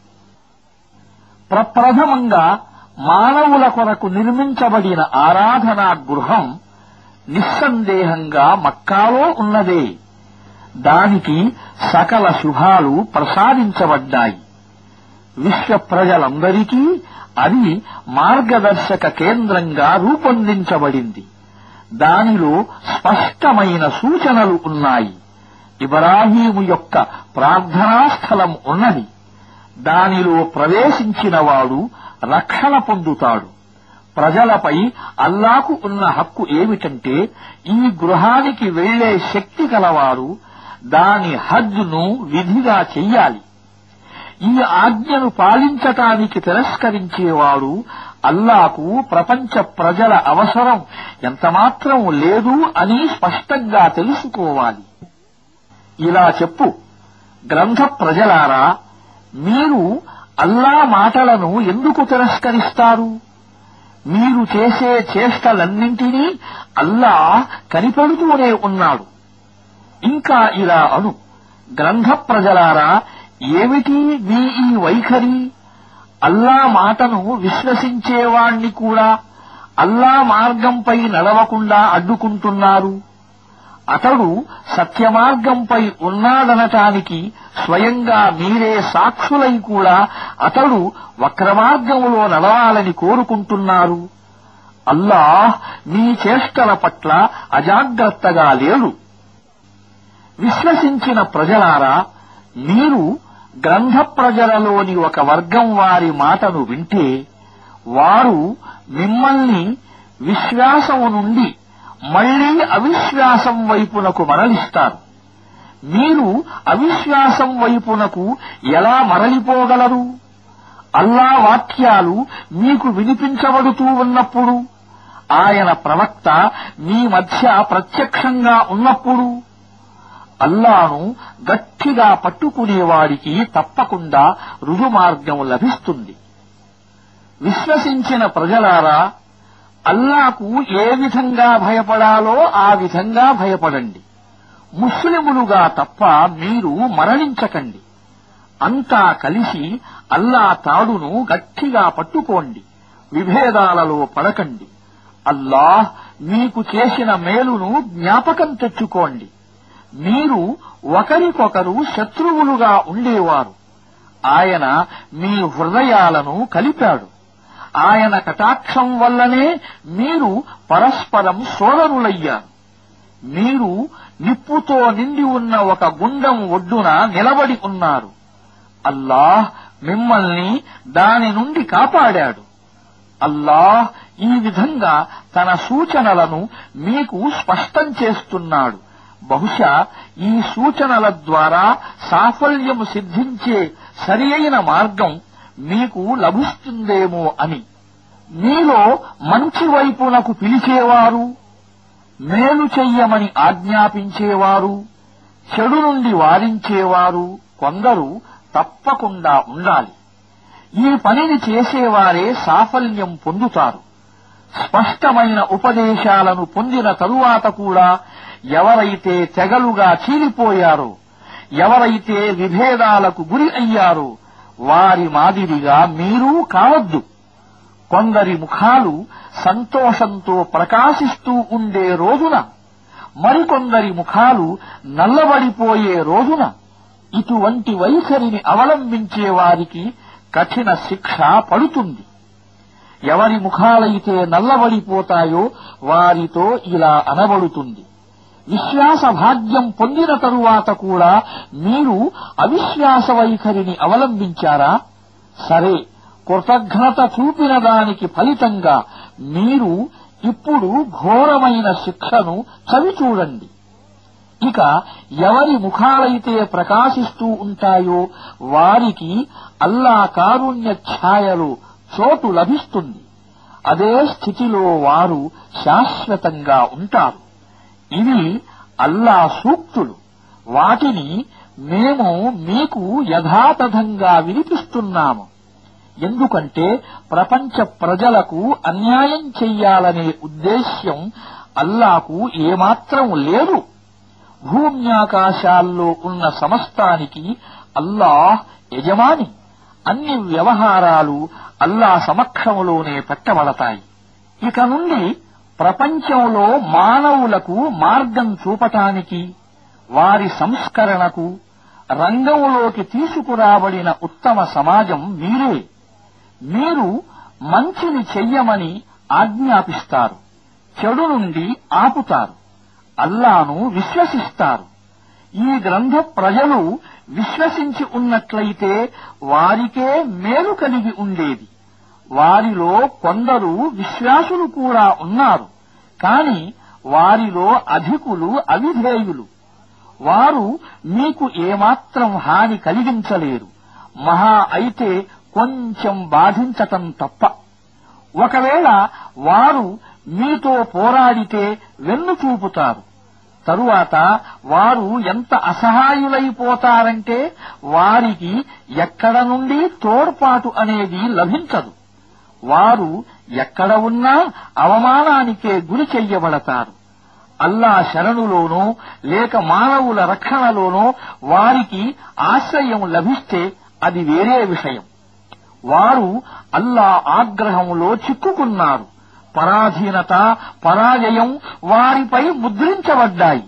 ప్రప్రథమంగా మానవుల కొరకు నిర్మించబడిన ఆరాధనా గృహం నిస్సందేహంగా మక్కాలో ఉన్నదే దానికి సకల శుభాలు ప్రసాదించబడ్డాయి విశ్వ ప్రజలందరికీ అది మార్గదర్శక కేంద్రంగా రూపొందించబడింది దానిలో స్పష్టమైన సూచనలు ఉన్నాయి ఇబ్రాహీము యొక్క ప్రార్థనా స్థలం ఉన్నది దానిలో ప్రవేశించిన వాడు రక్షణ పొందుతాడు ప్రజలపై అల్లాకు ఉన్న హక్కు ఏమిటంటే ఈ గృహానికి వెళ్లే శక్తి కలవారు దాని హజ్ను విధిగా చెయ్యాలి ఈ ఆజ్ఞను పాలించటానికి తిరస్కరించేవాడు అల్లాకు ప్రపంచ ప్రజల అవసరం ఎంతమాత్రం లేదు అని స్పష్టంగా తెలుసుకోవాలి ఇలా చెప్పు గ్రంథ ప్రజలారా మీరు అల్లా మాటలను ఎందుకు తిరస్కరిస్తారు మీరు చేసే చేష్టలన్నింటినీ అల్లా కనిపెడుతూనే ఉన్నాడు ఇంకా ఇలా అను గ్రంథ ప్రజలారా ఏమిటి మీ ఈ వైఖరి అల్లా మాటను విశ్వసించేవాణ్ణి కూడా అల్లా మార్గంపై నడవకుండా అడ్డుకుంటున్నారు అతడు సత్యమార్గంపై ఉన్నాడనటానికి స్వయంగా మీరే సాక్షులై కూడా అతడు వక్రమార్గంలో నడవాలని కోరుకుంటున్నారు అల్లాహ్ మీ చేష్టల పట్ల అజాగ్రత్తగా లేడు విశ్వసించిన ప్రజలారా మీరు గ్రంథ ప్రజలలోని ఒక వర్గం వారి మాటను వింటే వారు మిమ్మల్ని విశ్వాసము నుండి మళ్లీ అవిశ్వాసం వైపునకు మరలిస్తారు మీరు అవిశ్వాసం వైపునకు ఎలా మరలిపోగలరు అల్లా వాక్యాలు మీకు వినిపించబడుతూ ఉన్నప్పుడు ఆయన ప్రవక్త మీ మధ్య ప్రత్యక్షంగా ఉన్నప్పుడు అల్లాను గట్టిగా పట్టుకునేవాడికి తప్పకుండా రుజుమార్గం లభిస్తుంది విశ్వసించిన ప్రజలారా అల్లాకు ఏ విధంగా భయపడాలో ఆ విధంగా భయపడండి ముస్లిములుగా తప్ప మీరు మరణించకండి అంతా కలిసి అల్లా తాడును గట్టిగా పట్టుకోండి విభేదాలలో పడకండి అల్లాహ్ మీకు చేసిన మేలును జ్ఞాపకం తెచ్చుకోండి మీరు ఒకరికొకరు శత్రువులుగా ఉండేవారు ఆయన మీ హృదయాలను కలిపాడు ఆయన కటాక్షం వల్లనే మీరు పరస్పరం సోదరులయ్యారు మీరు నిప్పుతో నిండి ఉన్న ఒక గుండం ఒడ్డున నిలబడి ఉన్నారు అల్లాహ్ మిమ్మల్ని దాని నుండి కాపాడాడు అల్లాహ్ ఈ విధంగా తన సూచనలను మీకు స్పష్టం చేస్తున్నాడు బహుశా ఈ సూచనల ద్వారా సాఫల్యం సిద్ధించే సరి అయిన మార్గం మీకు లభిస్తుందేమో అని మీలో మంచి వైపునకు పిలిచేవారు మేలు చెయ్యమని ఆజ్ఞాపించేవారు చెడు నుండి వారించేవారు కొందరు తప్పకుండా ఉండాలి ఈ పనిని చేసేవారే సాఫల్యం పొందుతారు స్పష్టమైన ఉపదేశాలను పొందిన తరువాత కూడా ఎవరైతే తెగలుగా చీలిపోయారో ఎవరైతే విభేదాలకు గురి అయ్యారో వారి మాదిరిగా మీరూ కావద్దు కొందరి ముఖాలు సంతోషంతో ప్రకాశిస్తూ ఉండే రోజున మరికొందరి ముఖాలు నల్లబడిపోయే రోజున ఇటువంటి వైఖరిని అవలంబించే వారికి కఠిన శిక్ష పడుతుంది ఎవరి ముఖాలైతే నల్లబడిపోతాయో వారితో ఇలా అనబడుతుంది విశ్వాస భాగ్యం పొందిన తరువాత కూడా మీరు అవిశ్వాస వైఖరిని అవలంబించారా సరే కృతజ్ఞత చూపిన దానికి ఫలితంగా మీరు ఇప్పుడు ఘోరమైన శిక్షను చవిచూడండి ఇక ఎవరి ముఖాలైతే ప్రకాశిస్తూ ఉంటాయో వారికి అల్లా కారుణ్య ఛాయలో చోటు లభిస్తుంది అదే స్థితిలో వారు శాశ్వతంగా ఉంటారు ఇవి అల్లా సూక్తులు వాటిని మేము మీకు యథాతథంగా వినిపిస్తున్నాము ఎందుకంటే ప్రపంచ ప్రజలకు అన్యాయం చెయ్యాలనే ఉద్దేశ్యం అల్లాకు ఏమాత్రం లేదు భూమ్యాకాశాల్లో ఉన్న సమస్తానికి అల్లాహ్ యజమాని అన్ని వ్యవహారాలు అల్లా సమక్షములోనే పెట్టబడతాయి ఇక నుండి ప్రపంచంలో మానవులకు మార్గం చూపటానికి వారి సంస్కరణకు రంగంలోకి తీసుకురాబడిన ఉత్తమ సమాజం మీరే మీరు మంచిని చెయ్యమని ఆజ్ఞాపిస్తారు చెడు నుండి ఆపుతారు అల్లాను విశ్వసిస్తారు ఈ గ్రంథ ప్రజలు విశ్వసించి ఉన్నట్లయితే వారికే మేలు కలిగి ఉండేది వారిలో కొందరు విశ్వాసులు కూడా ఉన్నారు కాని వారిలో అధికులు అవిధేయులు వారు మీకు ఏమాత్రం హాని కలిగించలేరు మహా అయితే కొంచెం బాధించటం తప్ప ఒకవేళ వారు మీతో పోరాడితే వెన్ను చూపుతారు తరువాత వారు ఎంత అసహాయులైపోతారంటే వారికి ఎక్కడ నుండి తోడ్పాటు అనేది లభించదు వారు ఎక్కడ ఉన్నా అవమానానికే గురి చెయ్యబడతారు అల్లా శరణులోనో లేక మానవుల రక్షణలోనో వారికి ఆశ్రయం లభిస్తే అది వేరే విషయం వారు అల్లా ఆగ్రహంలో చిక్కుకున్నారు పరాధీనత పరాజయం వారిపై ముద్రించబడ్డాయి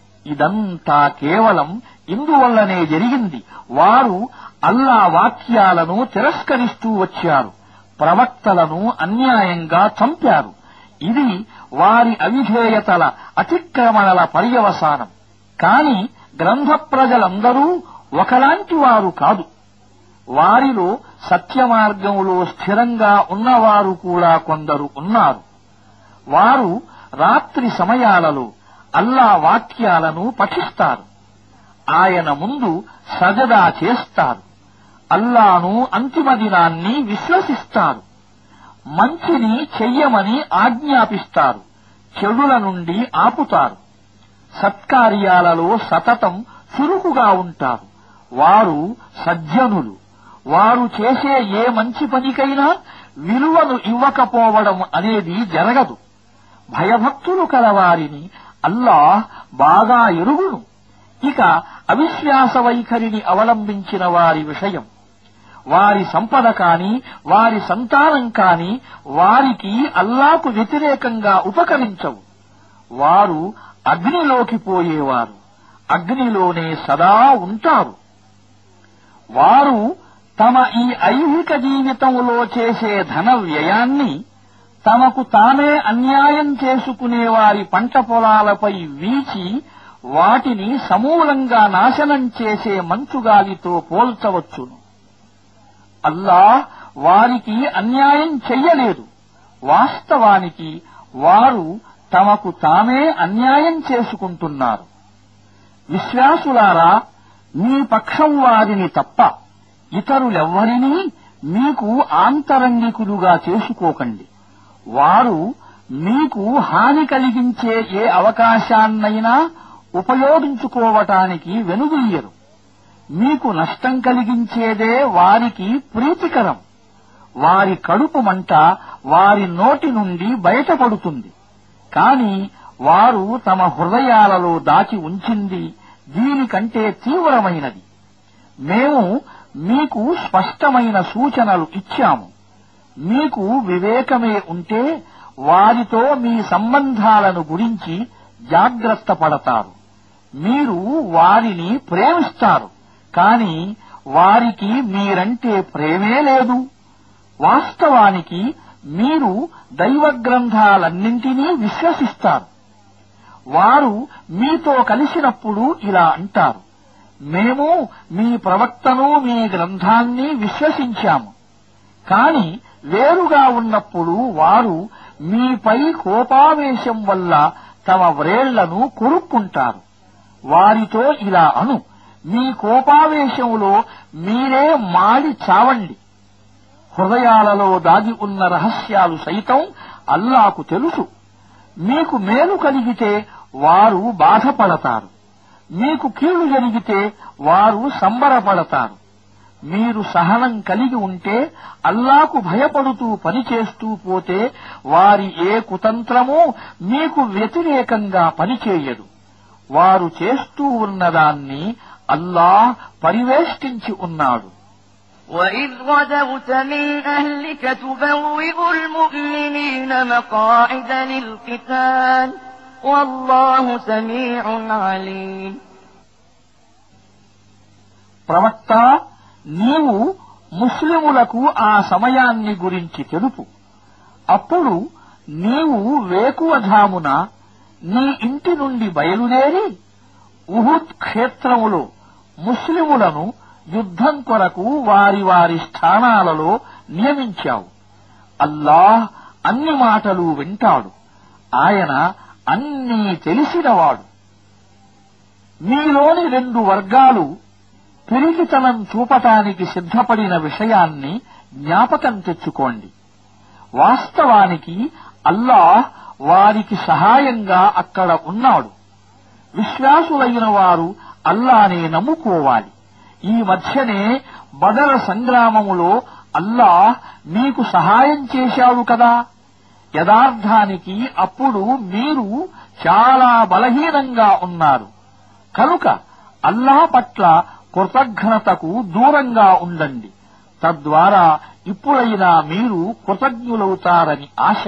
ఇదంతా కేవలం ఇందువల్లనే జరిగింది వారు అల్లా వాక్యాలను తిరస్కరిస్తూ వచ్చారు ప్రవక్తలను అన్యాయంగా చంపారు ఇది వారి అవిధేయతల అతిక్రమణల పర్యవసానం కాని గ్రంథ ప్రజలందరూ ఒకలాంటి వారు కాదు వారిలో సత్యమార్గంలో స్థిరంగా ఉన్నవారు కూడా కొందరు ఉన్నారు వారు రాత్రి సమయాలలో అల్లా వాక్యాలను పఠిస్తారు ఆయన ముందు సజదా చేస్తారు అల్లాను అంతిమ దినాన్ని విశ్వసిస్తారు మంచిని చెయ్యమని ఆజ్ఞాపిస్తారు చెడుల నుండి ఆపుతారు సత్కార్యాలలో సతతం చురుకుగా ఉంటారు వారు సజ్జనులు వారు చేసే ఏ మంచి పనికైనా విలువను ఇవ్వకపోవడం అనేది జరగదు భయభక్తులు కలవారిని అల్లాహ్ బాగా ఎరుగును ఇక అవిశ్వాస వైఖరిని అవలంబించిన వారి విషయం వారి సంపద కాని వారి సంతానం కాని వారికి అల్లాకు వ్యతిరేకంగా ఉపకరించవు వారు అగ్నిలోకి పోయేవారు అగ్నిలోనే సదా ఉంటారు వారు తమ ఈ ఐహిక జీవితంలో చేసే ధన వ్యయాన్ని తమకు తామే అన్యాయం చేసుకునే వారి పంట పొలాలపై వీచి వాటిని సమూలంగా నాశనం చేసే మంచుగాలితో పోల్చవచ్చును అల్లా వారికి అన్యాయం చెయ్యలేదు వాస్తవానికి వారు తమకు తామే అన్యాయం చేసుకుంటున్నారు విశ్వాసులారా మీ పక్షం వారిని తప్ప ఇతరులెవ్వరినీ మీకు ఆంతరంగికులుగా చేసుకోకండి వారు మీకు హాని కలిగించే ఏ అవకాశాన్నైనా ఉపయోగించుకోవటానికి వెనుదీయరు మీకు నష్టం కలిగించేదే వారికి ప్రీతికరం వారి కడుపు మంట వారి నోటి నుండి బయటపడుతుంది కాని వారు తమ హృదయాలలో దాచి ఉంచింది దీనికంటే తీవ్రమైనది మేము మీకు స్పష్టమైన సూచనలు ఇచ్చాము మీకు వివేకమే ఉంటే వారితో మీ సంబంధాలను గురించి జాగ్రత్త పడతారు మీరు వారిని ప్రేమిస్తారు కాని వారికి మీరంటే ప్రేమే లేదు వాస్తవానికి మీరు దైవ గ్రంథాలన్నింటినీ విశ్వసిస్తారు వారు మీతో కలిసినప్పుడు ఇలా అంటారు మేము మీ ప్రవక్తను మీ గ్రంథాన్ని విశ్వసించాము కాని వేరుగా ఉన్నప్పుడు వారు మీపై కోపావేశం వల్ల తమ వ్రేళ్లను కొరుక్కుంటారు వారితో ఇలా అను మీ కోపావేశంలో మీరే మాడి చావండి హృదయాలలో దాగి ఉన్న రహస్యాలు సైతం అల్లాకు తెలుసు మీకు మేలు కలిగితే వారు బాధపడతారు మీకు కీడు జరిగితే వారు సంబరపడతారు మీరు సహనం కలిగి ఉంటే అల్లాకు భయపడుతూ పనిచేస్తూ పోతే వారి ఏ కుతంత్రమూ మీకు వ్యతిరేకంగా పనిచేయదు వారు చేస్తూ ఉన్నదాన్ని అల్లాహ్ పరివేష్టించి ఉన్నాడు وإذ غدوت من أهلك تبوئ المؤمنين مقاعد للقتال والله سميع عليم ప్రవక్త నీవు ముస్లిములకు ఆ సమయాన్ని గురించి తెలుపు అప్పుడు నీవు వేకువధామున నీ ఇంటి నుండి బయలుదేరి ఉహుద్ క్షేత్రములో ముస్లిములను యుద్ధం కొరకు వారి వారి స్థానాలలో నియమించావు అల్లాహ్ అన్ని మాటలు వింటాడు ఆయన అన్నీ తెలిసినవాడు మీలోని రెండు వర్గాలు పిరికితనం చూపటానికి సిద్ధపడిన విషయాన్ని జ్ఞాపకం తెచ్చుకోండి వాస్తవానికి అల్లాహ్ వారికి సహాయంగా అక్కడ ఉన్నాడు విశ్వాసులైన వారు అల్లానే నమ్ముకోవాలి ఈ మధ్యనే బదర సంగ్రామములో అల్లాహ్ మీకు సహాయం చేశాడు కదా యథార్థానికి అప్పుడు మీరు చాలా బలహీనంగా ఉన్నారు కనుక అల్లాహ్ పట్ల కృతజ్ఞతకు దూరంగా ఉండండి తద్వారా ఇప్పుడైనా మీరు కృతజ్ఞులవుతారని ఆశ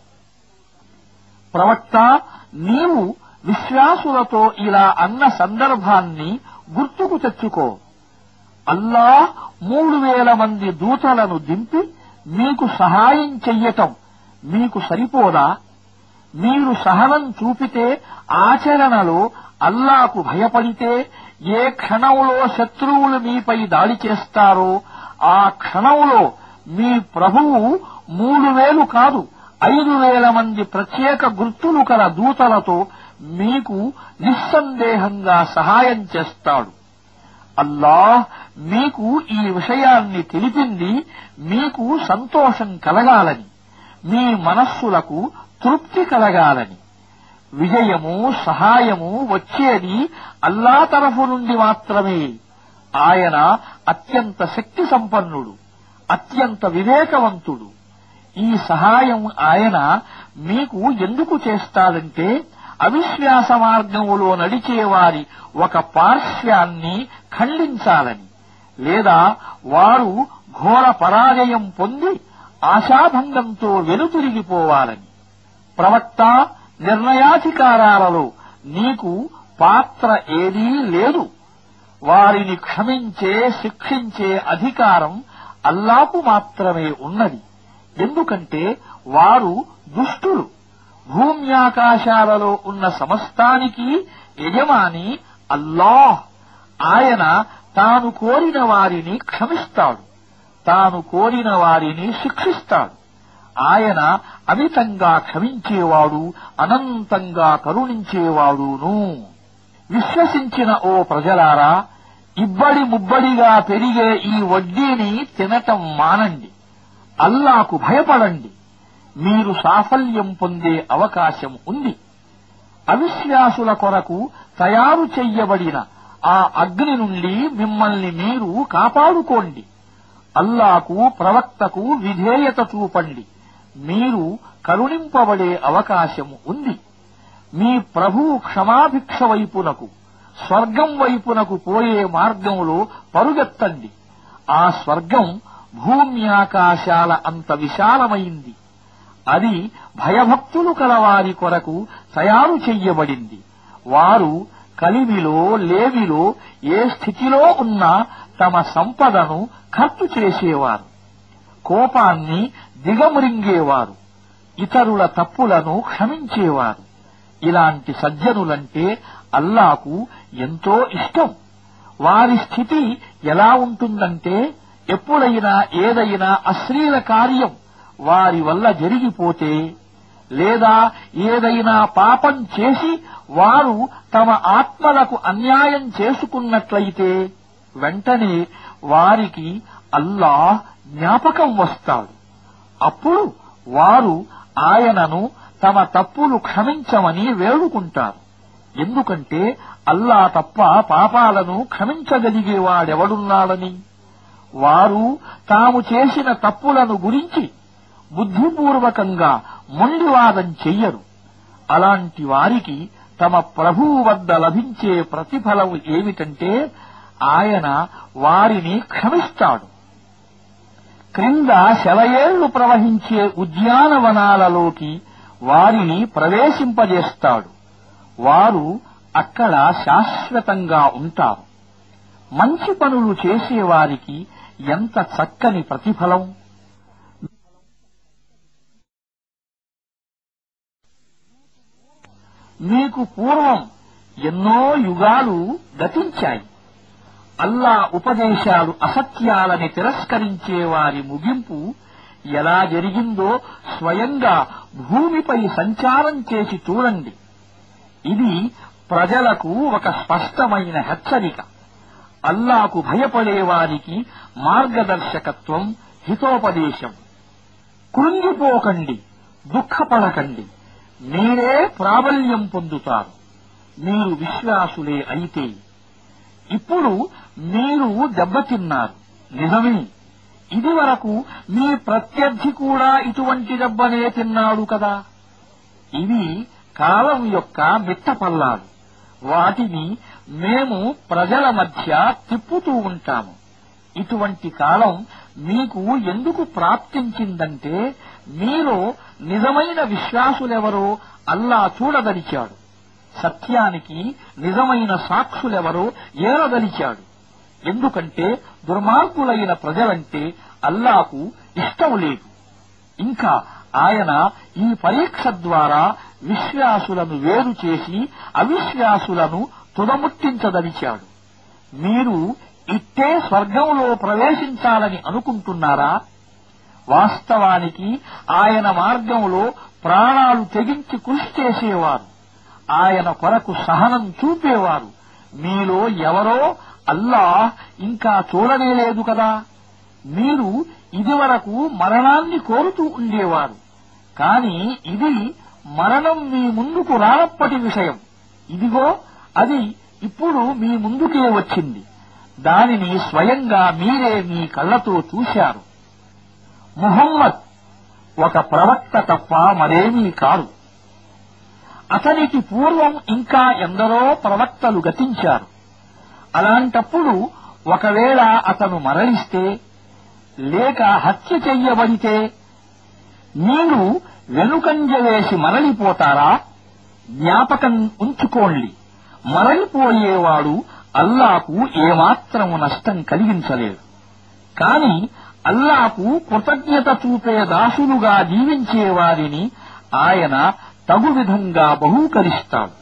ప్రవక్త నీవు విశ్వాసులతో ఇలా అన్న సందర్భాన్ని గుర్తుకు తెచ్చుకో అల్లాహ్ మూడు వేల మంది దూతలను దింపి మీకు సహాయం చెయ్యటం మీకు సరిపోదా మీరు సహనం చూపితే ఆచరణలో అల్లాకు భయపడితే ఏ క్షణంలో శత్రువులు మీపై దాడి చేస్తారో ఆ క్షణంలో మీ ప్రభువు మూడు వేలు కాదు ఐదు వేల మంది ప్రత్యేక గుర్తులు కల దూతలతో మీకు నిస్సందేహంగా సహాయం చేస్తాడు అల్లాహ్ మీకు ఈ విషయాన్ని తెలిపింది మీకు సంతోషం కలగాలని మీ మనస్సులకు తృప్తి కలగాలని విజయము సహాయము వచ్చేది అల్లా తరఫు నుండి మాత్రమే ఆయన అత్యంత శక్తి సంపన్నుడు అత్యంత వివేకవంతుడు ఈ సహాయం ఆయన మీకు ఎందుకు చేస్తాడంటే అవిశ్వాస మార్గములో నడిచేవారి ఒక పార్శ్వాన్ని ఖండించాలని లేదా వారు ఘోర పరాజయం పొంది ఆశాభంగంతో వెనుతిరిగిపోవాలని ప్రవక్త నిర్ణయాధికారాలలో నీకు పాత్ర ఏదీ లేదు వారిని క్షమించే శిక్షించే అధికారం అల్లాకు మాత్రమే ఉన్నది ఎందుకంటే వారు దుష్టులు భూమ్యాకాశాలలో ఉన్న సమస్తానికి యజమాని అల్లాహ్ ఆయన తాను కోరిన వారిని క్షమిస్తాడు తాను కోరిన వారిని శిక్షిస్తాడు ఆయన అమితంగా క్షమించేవాడు అనంతంగా కరుణించేవాడును విశ్వసించిన ఓ ప్రజలారా ఇబ్బడి ముబ్బడిగా పెరిగే ఈ వడ్డీని తినటం మానండి అల్లాకు భయపడండి మీరు సాఫల్యం పొందే అవకాశం ఉంది అవిశ్వాసుల కొరకు తయారు చెయ్యబడిన ఆ అగ్ని నుండి మిమ్మల్ని మీరు కాపాడుకోండి అల్లాకు ప్రవక్తకు విధేయత చూపండి మీరు కరుణింపబడే అవకాశం ఉంది మీ ప్రభువు క్షమాభిక్ష వైపునకు స్వర్గం వైపునకు పోయే మార్గంలో పరుగెత్తండి ఆ స్వర్గం భూమ్యాకాశాల అంత విశాలమైంది అది భయభక్తులు కలవారి కొరకు తయారు చెయ్యబడింది వారు కలిమిలో లేమిలో ఏ స్థితిలో ఉన్నా తమ సంపదను ఖర్చు చేసేవారు కోపాన్ని దిగమరింగేవారు ఇతరుల తప్పులను క్షమించేవారు ఇలాంటి సజ్జనులంటే అల్లాకు ఎంతో ఇష్టం వారి స్థితి ఎలా ఉంటుందంటే ఎప్పుడైనా ఏదైనా అశ్లీల కార్యం వారి వల్ల జరిగిపోతే లేదా ఏదైనా పాపం చేసి వారు తమ ఆత్మలకు అన్యాయం చేసుకున్నట్లయితే వెంటనే వారికి అల్లాహ్ జ్ఞాపకం వస్తాడు అప్పుడు వారు ఆయనను తమ తప్పులు క్షమించమని వేడుకుంటారు ఎందుకంటే అల్లా తప్ప పాపాలను క్షమించగలిగేవాడెవడున్నాడని వారు తాము చేసిన తప్పులను గురించి బుద్ధిపూర్వకంగా మొండివాదం చెయ్యరు అలాంటి వారికి తమ ప్రభువు వద్ద లభించే ప్రతిఫలం ఏమిటంటే ఆయన వారిని క్షమిస్తాడు క్రింద శవయేళ్లు ప్రవహించే ఉద్యానవనాలలోకి వారిని ప్రవేశింపజేస్తాడు వారు అక్కడ శాశ్వతంగా ఉంటారు మంచి పనులు చేసేవారికి ఎంత చక్కని ప్రతిఫలం మీకు పూర్వం ఎన్నో యుగాలు గతించాయి అల్లా ఉపదేశాలు అసత్యాలని తిరస్కరించే వారి ముగింపు ఎలా జరిగిందో స్వయంగా భూమిపై సంచారం చేసి చూడండి ఇది ప్రజలకు ఒక స్పష్టమైన హెచ్చరిక అల్లాకు భయపడే వారికి మార్గదర్శకత్వం హితోపదేశం కృంగిపోకండి దుఃఖపడకండి మీరే ప్రాబల్యం పొందుతారు మీరు విశ్వాసులే అయితే ఇప్పుడు మీరు దెబ్బతిన్నారు నిజమే ఇదివరకు మీ ప్రత్యర్థి కూడా ఇటువంటి దెబ్బనే తిన్నాడు కదా ఇవి కాలం యొక్క మిట్టపల్లాలు వాటిని మేము ప్రజల మధ్య తిప్పుతూ ఉంటాము ఇటువంటి కాలం మీకు ఎందుకు ప్రాప్తించిందంటే మీలో నిజమైన విశ్వాసులెవరో అల్లా చూడదలిచాడు సత్యానికి నిజమైన సాక్షులెవరో ఏరదలిచాడు ఎందుకంటే దుర్మార్గులైన ప్రజలంటే అల్లాకు ఇష్టం లేదు ఇంకా ఆయన ఈ పరీక్ష ద్వారా విశ్వాసులను వేరు చేసి అవిశ్వాసులను తుదముట్టించదలిచాడు మీరు ఇట్టే స్వర్గంలో ప్రవేశించాలని అనుకుంటున్నారా వాస్తవానికి ఆయన మార్గంలో ప్రాణాలు తెగించి కృషి చేసేవారు ఆయన కొరకు సహనం చూపేవారు మీలో ఎవరో అల్లాహ్ ఇంకా చూడనేలేదు కదా మీరు ఇదివరకు మరణాన్ని కోరుతూ ఉండేవారు కాని ఇది మరణం మీ ముందుకు రానప్పటి విషయం ఇదిగో అది ఇప్పుడు మీ ముందుకే వచ్చింది దానిని స్వయంగా మీరే మీ కళ్ళతో చూశారు ముహమ్మద్ ఒక ప్రవక్త తప్ప మరేమీ కాదు అతనికి పూర్వం ఇంకా ఎందరో ప్రవక్తలు గతించారు అలాంటప్పుడు ఒకవేళ అతను మరణిస్తే లేక హత్య చెయ్యబడితే మీరు వెనుకంజ వేసి మరలిపోతారా జ్ఞాపకం ఉంచుకోండి మరలిపోయేవాడు అల్లాకు ఏమాత్రము నష్టం కలిగించలేదు కాని అల్లాకు కృతజ్ఞత చూపే దాసులుగా జీవించే వారిని ఆయన తగు విధంగా బహూకరిస్తాడు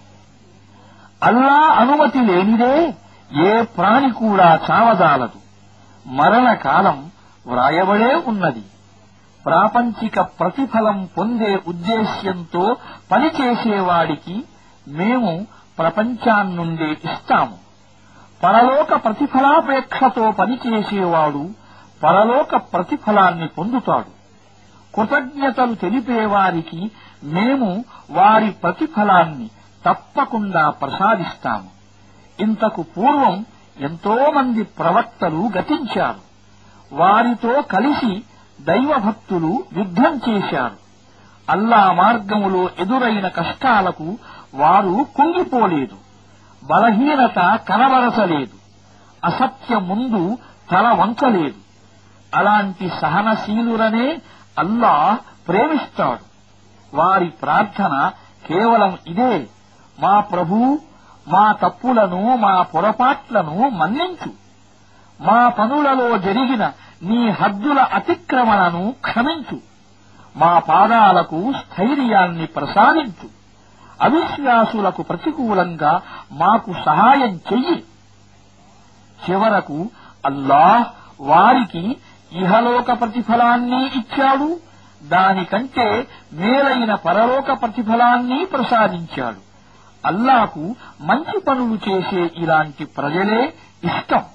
అల్లా అనుమతి లేనిదే ఏ ప్రాణి కూడా చావదాలదు మరణకాలం వ్రాయబడే ఉన్నది ప్రాపంచిక ప్రతిఫలం పొందే ఉద్దేశ్యంతో పనిచేసేవాడికి మేము ప్రపంచాన్నుండే ఇస్తాము పరలోక ప్రతిఫలాపేక్షతో పనిచేసేవాడు పరలోక ప్రతిఫలాన్ని పొందుతాడు కృతజ్ఞతలు తెలిపేవారికి మేము వారి ప్రతిఫలాన్ని తప్పకుండా ప్రసాదిస్తాము ఇంతకు పూర్వం ఎంతో మంది ప్రవక్తలు గతించారు వారితో కలిసి దైవభక్తులు యుద్ధం చేశారు అల్లా మార్గములో ఎదురైన కష్టాలకు వారు కుంగిపోలేదు బలహీనత కనబరచలేదు అసత్య ముందు తల వంచలేదు అలాంటి సహనశీలురనే అల్లా ప్రేమిస్తాడు వారి ప్రార్థన కేవలం ఇదే మా ప్రభు మా తప్పులను మా పొరపాట్లను మన్నించు మా పనులలో జరిగిన నీ హద్దుల అతిక్రమణను క్షమించు మా పాదాలకు స్థైర్యాన్ని ప్రసాదించు అవిశ్వాసులకు ప్రతికూలంగా మాకు సహాయం చెయ్యి చివరకు అల్లాహ్ వారికి ఇహలోక ప్రతిఫలాన్ని ఇచ్చాడు దానికంటే మేలైన పరలోక ప్రతిఫలాన్ని ప్రసాదించాడు అల్లాకు మంచి పనులు చేసే ఇలాంటి ప్రజలే ఇష్టం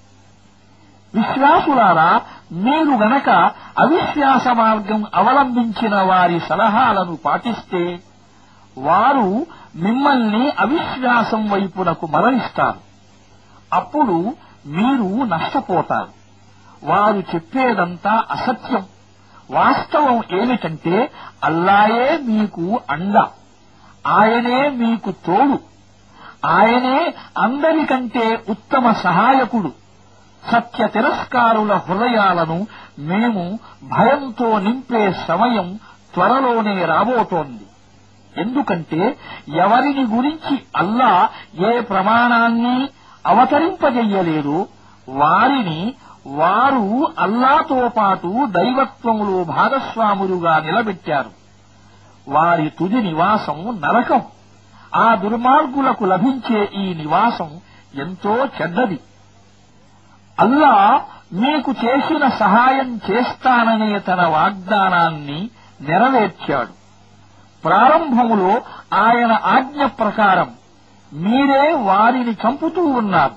విశ్వాసులారా మీరు గనక అవిశ్వాస మార్గం అవలంబించిన వారి సలహాలను పాటిస్తే వారు మిమ్మల్ని అవిశ్వాసం వైపునకు మరలిస్తారు అప్పుడు మీరు నష్టపోతారు వారు చెప్పేదంతా అసత్యం వాస్తవం ఏమిటంటే అల్లాయే మీకు అండ ఆయనే మీకు తోడు ఆయనే అందరికంటే ఉత్తమ సహాయకుడు సత్య తిరస్కారుల హృదయాలను మేము భయంతో నింపే సమయం త్వరలోనే రాబోతోంది ఎందుకంటే ఎవరిని గురించి అల్లా ఏ ప్రమాణాన్ని అవతరింపజెయ్యలేదు వారిని వారు అల్లాతో పాటు దైవత్వములో భాగస్వాములుగా నిలబెట్టారు వారి తుది నివాసం నరకం ఆ దుర్మార్గులకు లభించే ఈ నివాసం ఎంతో చెడ్డది అల్లా మీకు చేసిన సహాయం చేస్తాననే తన వాగ్దానాన్ని నెరవేర్చాడు ప్రారంభములో ఆయన ఆజ్ఞ ప్రకారం మీరే వారిని చంపుతూ ఉన్నారు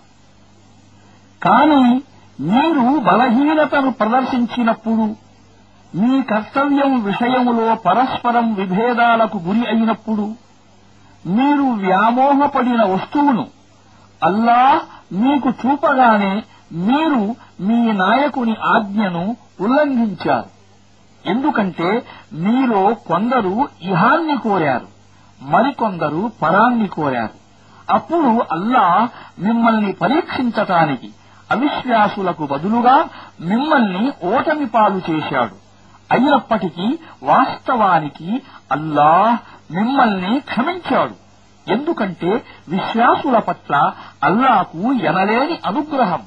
కాని మీరు బలహీనతను ప్రదర్శించినప్పుడు మీ కర్తవ్యం విషయములో పరస్పరం విభేదాలకు గురి అయినప్పుడు మీరు వ్యామోహపడిన వస్తువును అల్లా మీకు చూపగానే మీరు మీ నాయకుని ఆజ్ఞను ఉల్లంఘించారు ఎందుకంటే మీలో కొందరు ఇహాన్ని కోరారు మరికొందరు పరాన్ని కోరారు అప్పుడు అల్లా మిమ్మల్ని పరీక్షించటానికి అవిశ్వాసులకు బదులుగా మిమ్మల్ని ఓటమి పాలు చేశాడు అయినప్పటికీ వాస్తవానికి అల్లాహ్ మిమ్మల్ని క్షమించాడు ఎందుకంటే విశ్వాసుల పట్ల అల్లాకు ఎనలేని అనుగ్రహం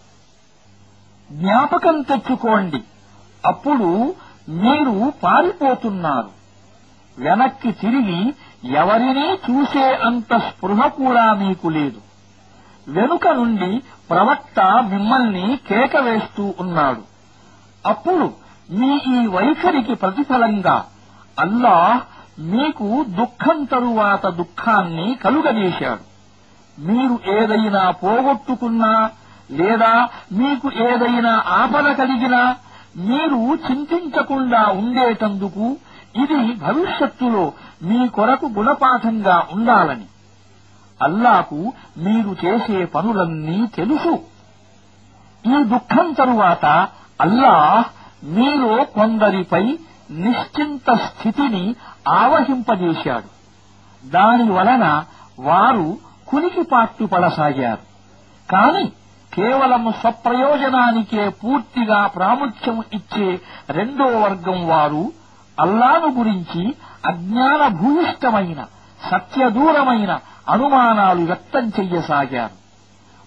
జ్ఞాపకం తెచ్చుకోండి అప్పుడు మీరు పారిపోతున్నారు వెనక్కి తిరిగి ఎవరినీ చూసే అంత స్పృహ కూడా మీకు లేదు వెనుక నుండి ప్రవక్త మిమ్మల్ని కేక వేస్తూ ఉన్నాడు అప్పుడు మీ ఈ వైఖరికి ప్రతిఫలంగా అల్లాహ్ మీకు దుఃఖం తరువాత దుఃఖాన్ని కలుగజేశాడు మీరు ఏదైనా పోగొట్టుకున్నా లేదా మీకు ఏదైనా ఆపద కలిగినా మీరు చింతించకుండా ఉండేటందుకు ఇది భవిష్యత్తులో మీ కొరకు గుణపాఠంగా ఉండాలని అల్లాకు మీరు చేసే పనులన్నీ తెలుసు ఈ దుఃఖం తరువాత అల్లాహ్ మీలో కొందరిపై నిశ్చింత స్థితిని ఆవహింపజేశాడు దాని వలన వారు కునికి పడసాగారు కాని కేవలం స్వప్రయోజనానికే పూర్తిగా ప్రాముఖ్యం ఇచ్చే రెండో వర్గం వారు అల్లాను గురించి అజ్ఞాన భూయిష్టమైన సత్యదూరమైన అనుమానాలు వ్యక్తం చెయ్యసాగారు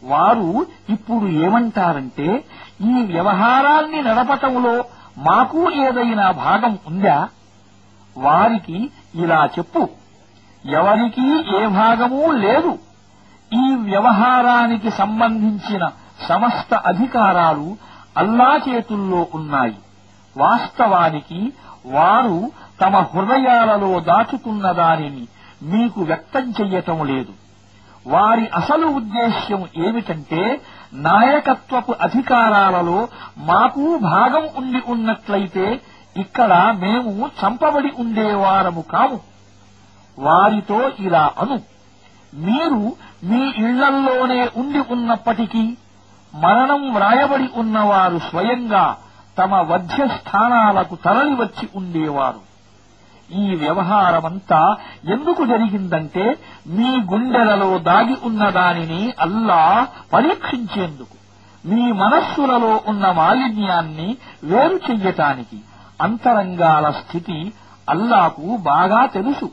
వారు ఇప్పుడు ఏమంటారంటే ఈ వ్యవహారాన్ని నడపటంలో మాకు ఏదైనా భాగం ఉందా వారికి ఇలా చెప్పు ఎవరికీ ఏ భాగమూ లేదు ఈ వ్యవహారానికి సంబంధించిన సమస్త అధికారాలు అల్లా చేతుల్లో ఉన్నాయి వాస్తవానికి వారు తమ హృదయాలలో దాచుకున్న దానిని మీకు వ్యక్తం చెయ్యటం లేదు వారి అసలు ఉద్దేశ్యం ఏమిటంటే నాయకత్వపు అధికారాలలో మాకు భాగం ఉండి ఉన్నట్లయితే ఇక్కడ మేము చంపబడి ఉండేవారము కాము వారితో ఇలా అను మీరు మీ ఇళ్లల్లోనే ఉండి ఉన్నప్పటికీ మరణం వ్రాయబడి ఉన్నవారు స్వయంగా తమ వధ్య స్థానాలకు తరలివచ్చి ఉండేవారు ఈ వ్యవహారమంతా ఎందుకు జరిగిందంటే మీ గుండెలలో దాగి ఉన్న దానిని అల్లా పరీక్షించేందుకు మీ మనస్సులలో ఉన్న మాలిన్యాన్ని వేరు చెయ్యటానికి అంతరంగాల స్థితి అల్లాకు బాగా తెలుసు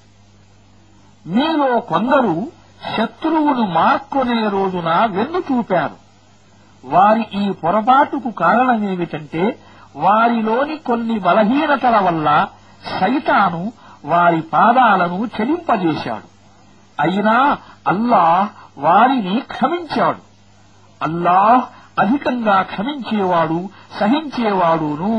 మీలో కొందరు శత్రువును మార్కొనే రోజున వెన్ను చూపారు వారి ఈ పొరపాటుకు కారణమేమిటంటే వారిలోని కొన్ని బలహీనతల వల్ల సైతాను వారి పాదాలను చెలింపజేశాడు అయినా అల్లాహ్ వారిని క్షమించాడు అల్లాహ్ అధికంగా క్షమించేవాడు సహించేవాడును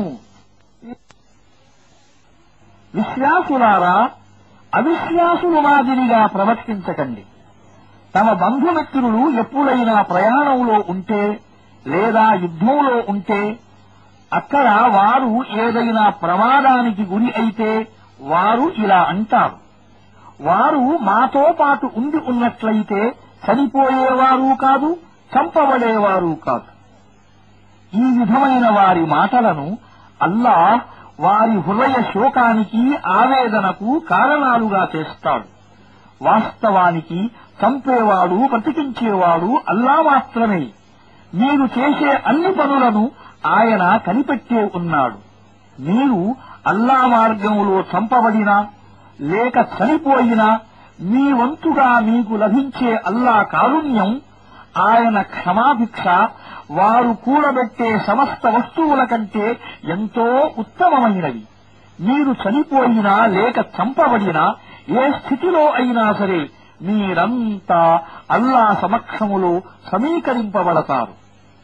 విశ్వాసులారా అవిశ్వాసుల మాదిరిగా ప్రవర్తించకండి తమ బంధుమిత్రులు ఎప్పుడైనా ప్రయాణంలో ఉంటే లేదా యుద్ధంలో ఉంటే అక్కడ వారు ఏదైనా ప్రమాదానికి గురి అయితే వారు ఇలా అంటారు వారు మాతో పాటు ఉండి ఉన్నట్లయితే చనిపోయేవారు కాదు చంపబడేవారు కాదు ఈ విధమైన వారి మాటలను అల్లాహ్ వారి హృదయ శోకానికి ఆవేదనకు కారణాలుగా చేస్తాడు వాస్తవానికి చంపేవాడు బ్రతికించేవాడు అల్లా మాత్రమే మీరు చేసే అన్ని పనులను ఆయన కనిపెట్టే ఉన్నాడు మీరు అల్లా మార్గంలో చంపబడినా లేక చనిపోయినా మీ వంతుగా మీకు లభించే అల్లా కారుణ్యం ఆయన క్షమాభిక్ష వారు కూడబెట్టే సమస్త వస్తువుల కంటే ఎంతో ఉత్తమమైనవి మీరు చనిపోయినా లేక చంపబడినా ఏ స్థితిలో అయినా సరే మీరంతా అల్లా సమక్షములో సమీకరింపబడతారు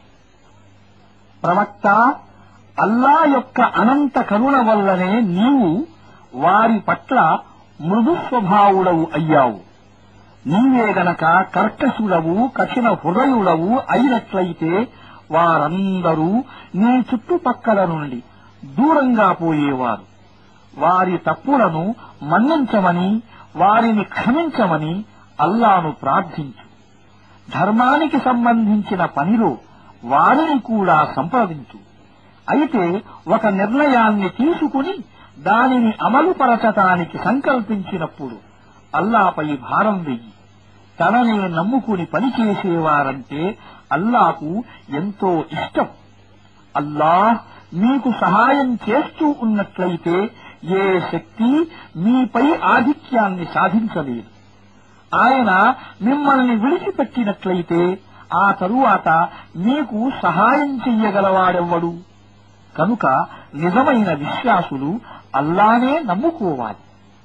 ప్రవక్త అల్లా యొక్క అనంత కరుణ వల్లనే నీవు వారి పట్ల మృదు స్వభావుడవు అయ్యావు నీవే గనక కర్కశుడవు కఠిన హృదయుడవు అయినట్లయితే వారందరూ నీ చుట్టుపక్కల నుండి దూరంగా పోయేవారు వారి తప్పులను మన్నించమని వారిని క్షమించమని అల్లాను ప్రార్థించు ధర్మానికి సంబంధించిన పనిలో వారిని కూడా సంప్రదించు అయితే ఒక నిర్ణయాన్ని తీసుకుని దానిని అమలుపరచటానికి సంకల్పించినప్పుడు అల్లాపై భారం వెయ్యి తననే నమ్ముకుని పనిచేసేవారంటే అల్లాకు ఎంతో ఇష్టం అల్లాహ్ మీకు సహాయం చేస్తూ ఉన్నట్లయితే ఏ శక్తి మీపై ఆధిక్యాన్ని సాధించలేదు ఆయన మిమ్మల్ని విడిచిపెట్టినట్లయితే ఆ తరువాత మీకు సహాయం చెయ్యగలవాడెవ్వడు కనుక నిజమైన విశ్వాసులు అల్లానే నమ్ముకోవాలి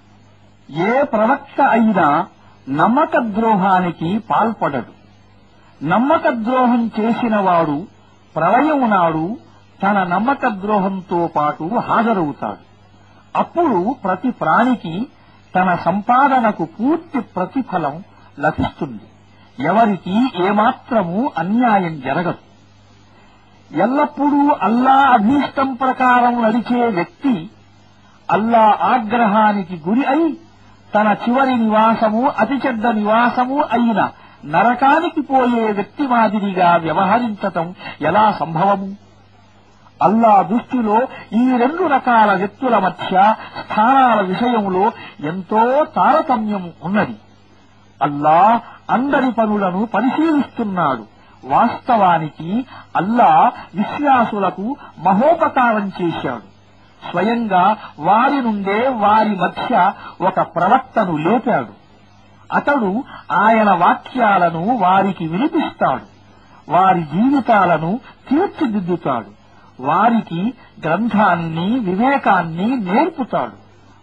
ఏ ప్రవక్త అయినా నమ్మక ద్రోహానికి పాల్పడడు నమ్మక ద్రోహం చేసిన వాడు ప్రళయం నాడు తన నమ్మక ద్రోహంతో పాటు హాజరవుతాడు అప్పుడు ప్రతి ప్రాణికి తన సంపాదనకు పూర్తి ప్రతిఫలం లభిస్తుంది ఎవరికి ఏమాత్రమూ అన్యాయం జరగదు ఎల్లప్పుడూ అల్లా అభీష్టం ప్రకారం నడిచే వ్యక్తి అల్లా ఆగ్రహానికి గురి అయి తన చివరి నివాసము అతి చెడ్డ నివాసము అయిన నరకానికి పోయే వ్యక్తి మాదిరిగా వ్యవహరించటం ఎలా సంభవము అల్లా దృష్టిలో ఈ రెండు రకాల వ్యక్తుల మధ్య స్థానాల విషయంలో ఎంతో తారతమ్యం ఉన్నది అల్లా అందరి పనులను పరిశీలిస్తున్నాడు వాస్తవానికి అల్లా విశ్వాసులకు మహోపకారం చేశాడు స్వయంగా వారి నుండే వారి మధ్య ఒక ప్రవక్తను లేపాడు అతడు ఆయన వాక్యాలను వారికి వినిపిస్తాడు వారి జీవితాలను తీర్చిదిద్దుతాడు వారికి గ్రంథాన్ని వివేకాన్ని నేర్పుతాడు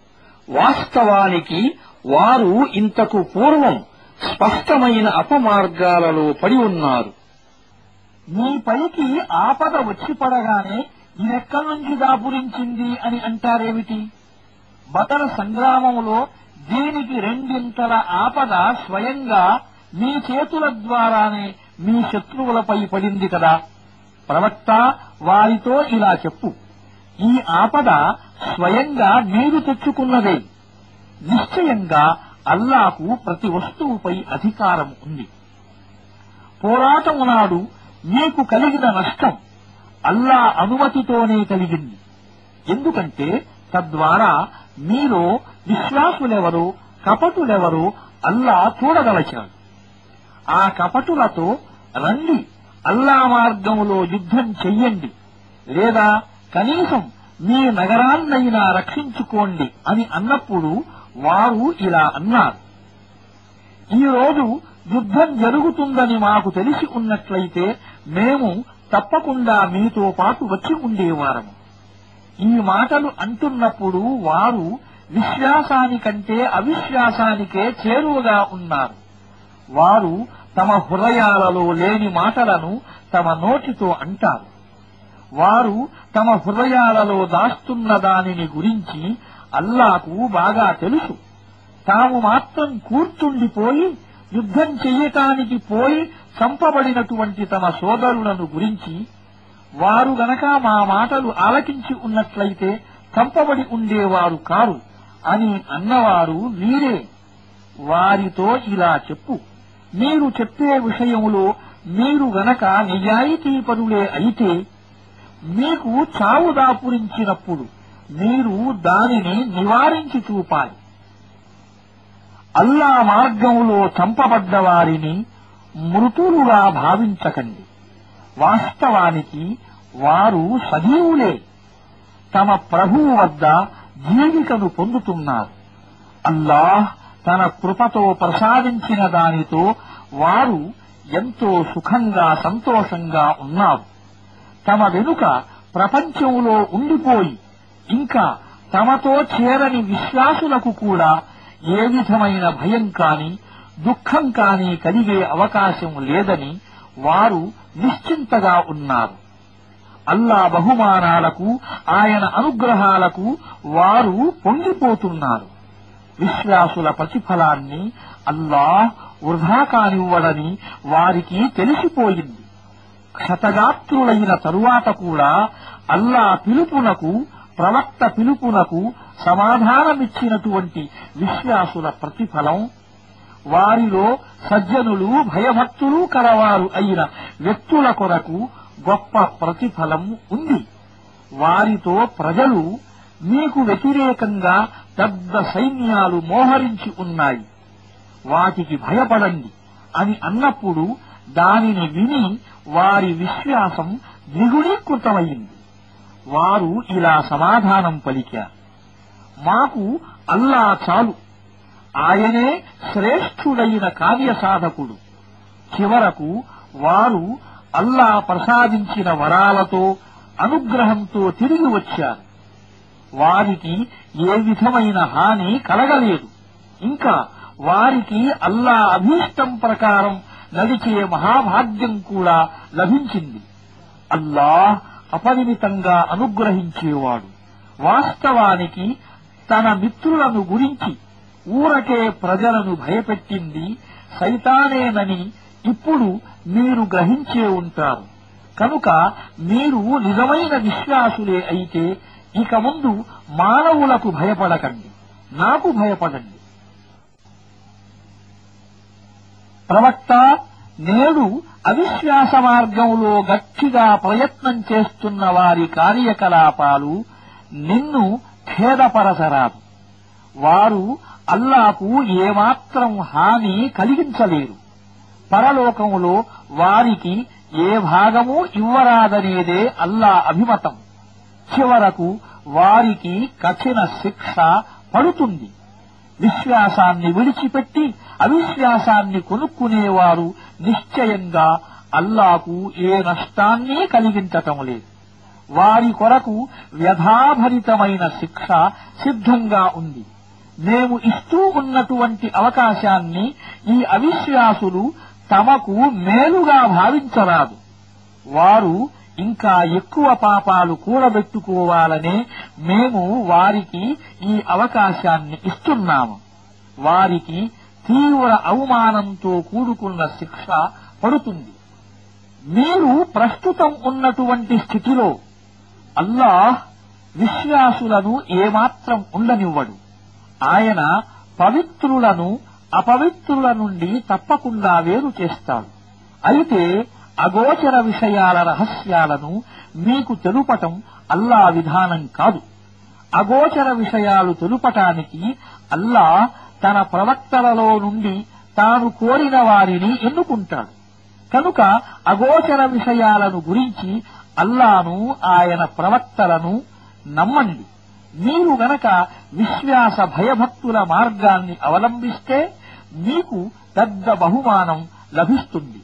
వాస్తవానికి వారు ఇంతకు పూర్వం స్పష్టమైన అపమార్గాలలో పడి ఉన్నారు మీ పైకి ఆపద వచ్చి పడగానే ఇదెక్కడి నుంచి దాపురించింది అని అంటారేమిటి బదర సంగ్రామంలో దీనికి రెండింతల ఆపద స్వయంగా మీ చేతుల ద్వారానే మీ శత్రువులపై పడింది కదా ప్రవక్త వారితో ఇలా చెప్పు ఈ ఆపద స్వయంగా మీరు తెచ్చుకున్నదే నిశ్చయంగా అల్లాకు ప్రతి వస్తువుపై అధికారం ఉంది పోరాటము నాడు మీకు కలిగిన నష్టం అల్లా అనుమతితోనే కలిగింది ఎందుకంటే తద్వారా మీలో విశ్వాసులెవరో కపటులెవరో అల్లా చూడదలచాడు ఆ కపటులతో రండి అల్లా మార్గములో యుద్ధం చెయ్యండి లేదా కనీసం మీ నగరాన్నైనా రక్షించుకోండి అని అన్నప్పుడు వారు ఇలా అన్నారు ఈ రోజు యుద్ధం జరుగుతుందని మాకు తెలిసి ఉన్నట్లయితే మేము తప్పకుండా మీతో పాటు వచ్చి ఉండేవారము ఈ మాటలు అంటున్నప్పుడు వారు విశ్వాసానికంటే అవిశ్వాసానికే చేరువగా ఉన్నారు వారు తమ హృదయాలలో లేని మాటలను తమ నోటితో అంటారు వారు తమ హృదయాలలో దాస్తున్న దానిని గురించి అల్లాకు బాగా తెలుసు తాము మాత్రం కూర్చుండిపోయి యుద్ధం చెయ్యటానికి పోయి చంపబడినటువంటి తమ సోదరులను గురించి వారు గనక మా మాటలు ఆలకించి ఉన్నట్లయితే చంపబడి ఉండేవారు కారు అని అన్నవారు వీరే వారితో ఇలా చెప్పు మీరు చెప్పే విషయములో మీరు గనక నిజాయితీపరులే అయితే మీకు చావు దాపురించినప్పుడు మీరు దానిని నివారించి చూపాలి అల్లా మార్గములో చంపబడ్డ వారిని మృతులుగా భావించకండి వాస్తవానికి వారు సజీవులే తమ ప్రభువు వద్ద జీవికను పొందుతున్నారు అల్లాహ్ తన కృపతో ప్రసాదించిన దానితో వారు ఎంతో సుఖంగా సంతోషంగా ఉన్నారు తమ వెనుక ప్రపంచంలో ఉండిపోయి ఇంకా తమతో చేరని విశ్వాసులకు కూడా ఏ విధమైన భయం కాని దుఃఖం కాని కలిగే అవకాశం లేదని వారు నిశ్చింతగా ఉన్నారు అల్లా బహుమానాలకు ఆయన అనుగ్రహాలకు వారు పొంగిపోతున్నారు విశ్వాసుల ప్రతిఫలాన్ని అల్లాహ్ వృధా కానివ్వడని వారికి తెలిసిపోయింది క్షతగాత్రులైన తరువాత కూడా అల్లా పిలుపునకు ప్రవక్త పిలుపునకు సమాధానమిచ్చినటువంటి విశ్వాసుల ప్రతిఫలం వారిలో సజ్జనులు భయభక్తులు కలవారు అయిన వ్యక్తుల కొరకు గొప్ప ప్రతిఫలం ఉంది వారితో ప్రజలు మీకు వ్యతిరేకంగా పెద్ద సైన్యాలు మోహరించి ఉన్నాయి వాటికి భయపడండి అని అన్నప్పుడు దానిని విని వారి విశ్వాసం ద్విగుణీకృతమైంది వారు ఇలా సమాధానం పలికారు మాకు అల్లా చాలు ఆయనే శ్రేష్ఠుడైన కార్యసాధకుడు చివరకు వారు అల్లా ప్రసాదించిన వరాలతో అనుగ్రహంతో తిరిగి వచ్చారు వారికి ఏ విధమైన హాని కలగలేదు ఇంకా వారికి అల్లా అభీష్టం ప్రకారం నడిచే మహాభాగ్యం కూడా లభించింది అల్లాహ్ అపరిమితంగా అనుగ్రహించేవాడు వాస్తవానికి తన మిత్రులను గురించి ఊరకే ప్రజలను భయపెట్టింది సైతానేనని ఇప్పుడు మీరు గ్రహించే ఉంటారు కనుక మీరు నిజమైన విశ్వాసులే అయితే ఇక ముందు మానవులకు భయపడకండి నాకు భయపడండి ప్రవక్త నేడు అవిశ్వాస మార్గంలో గట్టిగా ప్రయత్నం చేస్తున్న వారి కార్యకలాపాలు నిన్ను ఖేదపరచరాదు వారు అల్లాకు ఏమాత్రం హాని కలిగించలేరు పరలోకములో వారికి ఏ భాగము ఇవ్వరాదనేదే అల్లా అభిమతం చివరకు వారికి కఠిన శిక్ష పడుతుంది విశ్వాసాన్ని విడిచిపెట్టి అవిశ్వాసాన్ని కొనుక్కునేవారు నిశ్చయంగా అల్లాకు ఏ నష్టాన్ని కలిగించటం లేదు వారి కొరకు వ్యధాభరితమైన శిక్ష సిద్ధంగా ఉంది మేము ఇస్తూ ఉన్నటువంటి అవకాశాన్ని ఈ అవిశ్వాసులు తమకు మేలుగా భావించరాదు వారు ఇంకా ఎక్కువ పాపాలు కూడబెట్టుకోవాలనే మేము వారికి ఈ అవకాశాన్ని ఇస్తున్నాము వారికి తీవ్ర అవమానంతో కూడుకున్న శిక్ష పడుతుంది మీరు ప్రస్తుతం ఉన్నటువంటి స్థితిలో అల్లాహ్ విశ్వాసులను ఏమాత్రం ఉండనివ్వడు ఆయన పవిత్రులను అపవిత్రుల నుండి తప్పకుండా వేరు చేస్తాడు అయితే అగోచర విషయాల రహస్యాలను మీకు తెలుపటం అల్లా విధానం కాదు అగోచర విషయాలు తెలుపటానికి అల్లా తన ప్రవక్తలలో నుండి తాను కోరిన వారిని ఎన్నుకుంటాడు కనుక అగోచర విషయాలను గురించి అల్లాను ఆయన ప్రవక్తలను నమ్మండి మీరు గనక విశ్వాస భయభక్తుల మార్గాన్ని అవలంబిస్తే మీకు పెద్ద బహుమానం లభిస్తుంది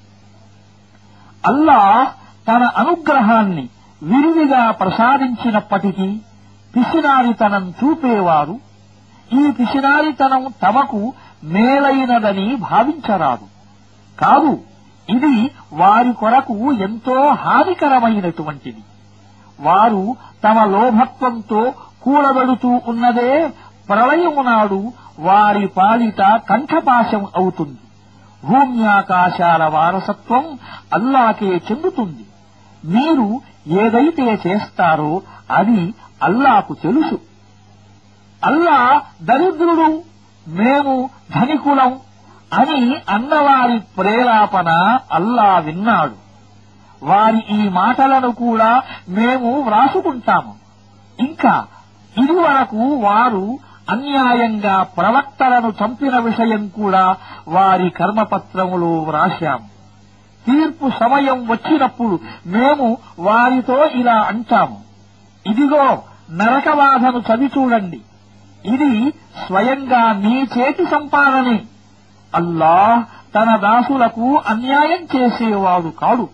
అల్లాహ్ తన అనుగ్రహాన్ని విరివిగా ప్రసాదించినప్పటికీ పిసినారితనం చూపేవారు ఈ పిసినారితనం తమకు మేలైనదని భావించరాదు కాదు ఇది వారి కొరకు ఎంతో హానికరమైనటువంటిది వారు తమ లోభత్వంతో కూడబెడుతూ ఉన్నదే ప్రళయము నాడు వారి పాలిట కంఠపాశం అవుతుంది భూమ్యాకాశాల వారసత్వం అల్లాకే చెందుతుంది మీరు ఏదైతే చేస్తారో అది అల్లాకు తెలుసు అల్లా దరిద్రుడు మేము ధనికులం అని అన్నవారి ప్రేలాపన అల్లా విన్నాడు వారి ఈ మాటలను కూడా మేము వ్రాసుకుంటాము ఇంకా ఇది వరకు వారు అన్యాయంగా ప్రవక్తలను చంపిన విషయం కూడా వారి కర్మపత్రములో వ్రాశాము తీర్పు సమయం వచ్చినప్పుడు మేము వారితో ఇలా అంటాము ఇదిగో నరకవాదను చవి చూడండి ఇది స్వయంగా నీ చేతి సంపాదనే అల్లాహ్ తన దాసులకు అన్యాయం చేసేవాడు కాడు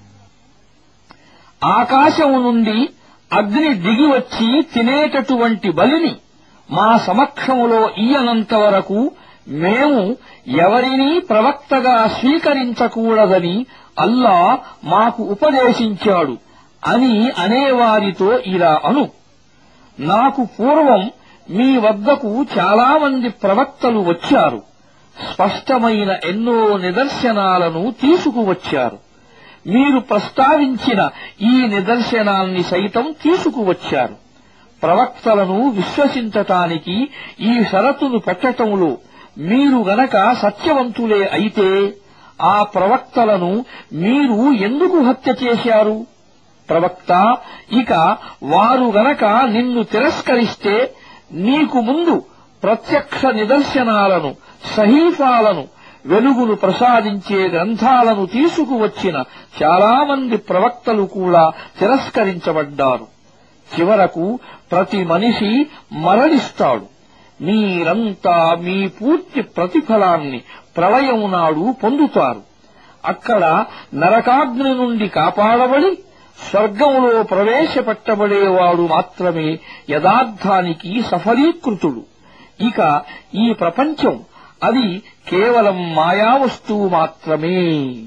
ఆకాశం నుండి అగ్ని దిగి వచ్చి తినేటటువంటి బలిని మా సమక్షములో ఇయ్యనంత వరకు మేము ఎవరినీ ప్రవక్తగా స్వీకరించకూడదని అల్లా మాకు ఉపదేశించాడు అని అనేవారితో ఇలా అను నాకు పూర్వం మీ వద్దకు చాలామంది ప్రవక్తలు వచ్చారు స్పష్టమైన ఎన్నో నిదర్శనాలను తీసుకువచ్చారు మీరు ప్రస్తావించిన ఈ నిదర్శనాల్ని సైతం తీసుకువచ్చారు ప్రవక్తలను విశ్వసించటానికి ఈ షరతును పెట్టటంలో మీరు గనక సత్యవంతులే అయితే ఆ ప్రవక్తలను మీరు ఎందుకు హత్య చేశారు ప్రవక్త ఇక వారు గనక నిన్ను తిరస్కరిస్తే నీకు ముందు ప్రత్యక్ష నిదర్శనాలను సహీఫాలను వెలుగును ప్రసాదించే గ్రంథాలను తీసుకువచ్చిన చాలామంది ప్రవక్తలు కూడా తిరస్కరించబడ్డారు చివరకు ప్రతి మనిషి మరణిస్తాడు మీరంతా మీ పూర్తి ప్రతిఫలాన్ని ప్రళయం నాడు పొందుతారు అక్కడ నరకాగ్ని నుండి కాపాడబడి స్వర్గంలో ప్రవేశపెట్టబడేవాడు మాత్రమే యథార్థానికి సఫలీకృతుడు ఇక ఈ ప్రపంచం అది కేవలం మాయావస్తువు మాత్రమే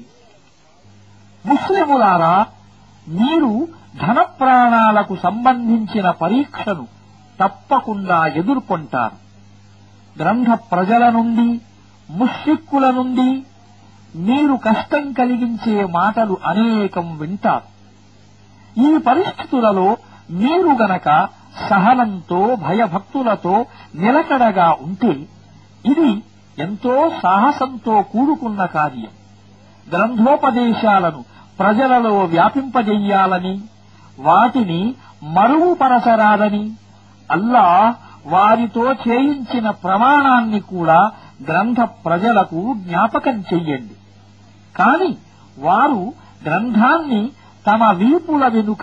ముస్లిములారా మీరు ధన ప్రాణాలకు సంబంధించిన పరీక్షను తప్పకుండా ఎదుర్కొంటారు గ్రంథ ప్రజల నుండి ముష్రిక్కుల నుండి మీరు కష్టం కలిగించే మాటలు అనేకం వింటారు ఈ పరిస్థితులలో మీరు గనక సహనంతో భయభక్తులతో నిలకడగా ఉంటే ఇది ఎంతో సాహసంతో కూడుకున్న కార్యం గ్రంథోపదేశాలను ప్రజలలో వ్యాపింపజెయ్యాలని వాటిని మరువుపరచరాదని అల్లా వారితో చేయించిన ప్రమాణాన్ని కూడా గ్రంథ ప్రజలకు జ్ఞాపకం చెయ్యండి కాని వారు గ్రంథాన్ని తమ వీపుల వెనుక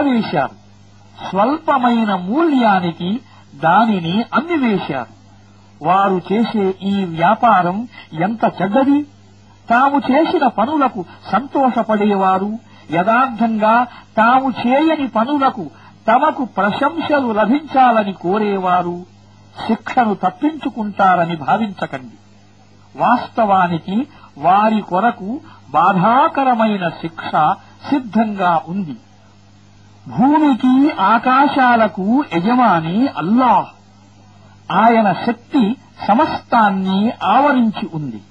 పడవేశారు స్వల్పమైన మూల్యానికి దానిని అమ్మివేశారు వారు చేసే ఈ వ్యాపారం ఎంత చెడ్డది తాము చేసిన పనులకు సంతోషపడేవారు యథార్థంగా తాము చేయని పనులకు తమకు ప్రశంసలు లభించాలని కోరేవారు శిక్షను తప్పించుకుంటారని భావించకండి వాస్తవానికి వారి కొరకు బాధాకరమైన శిక్ష సిద్ధంగా ఉంది భూమికి ఆకాశాలకు యజమాని అల్లాహ్ ఆయన శక్తి సమస్తాన్ని ఆవరించి ఉంది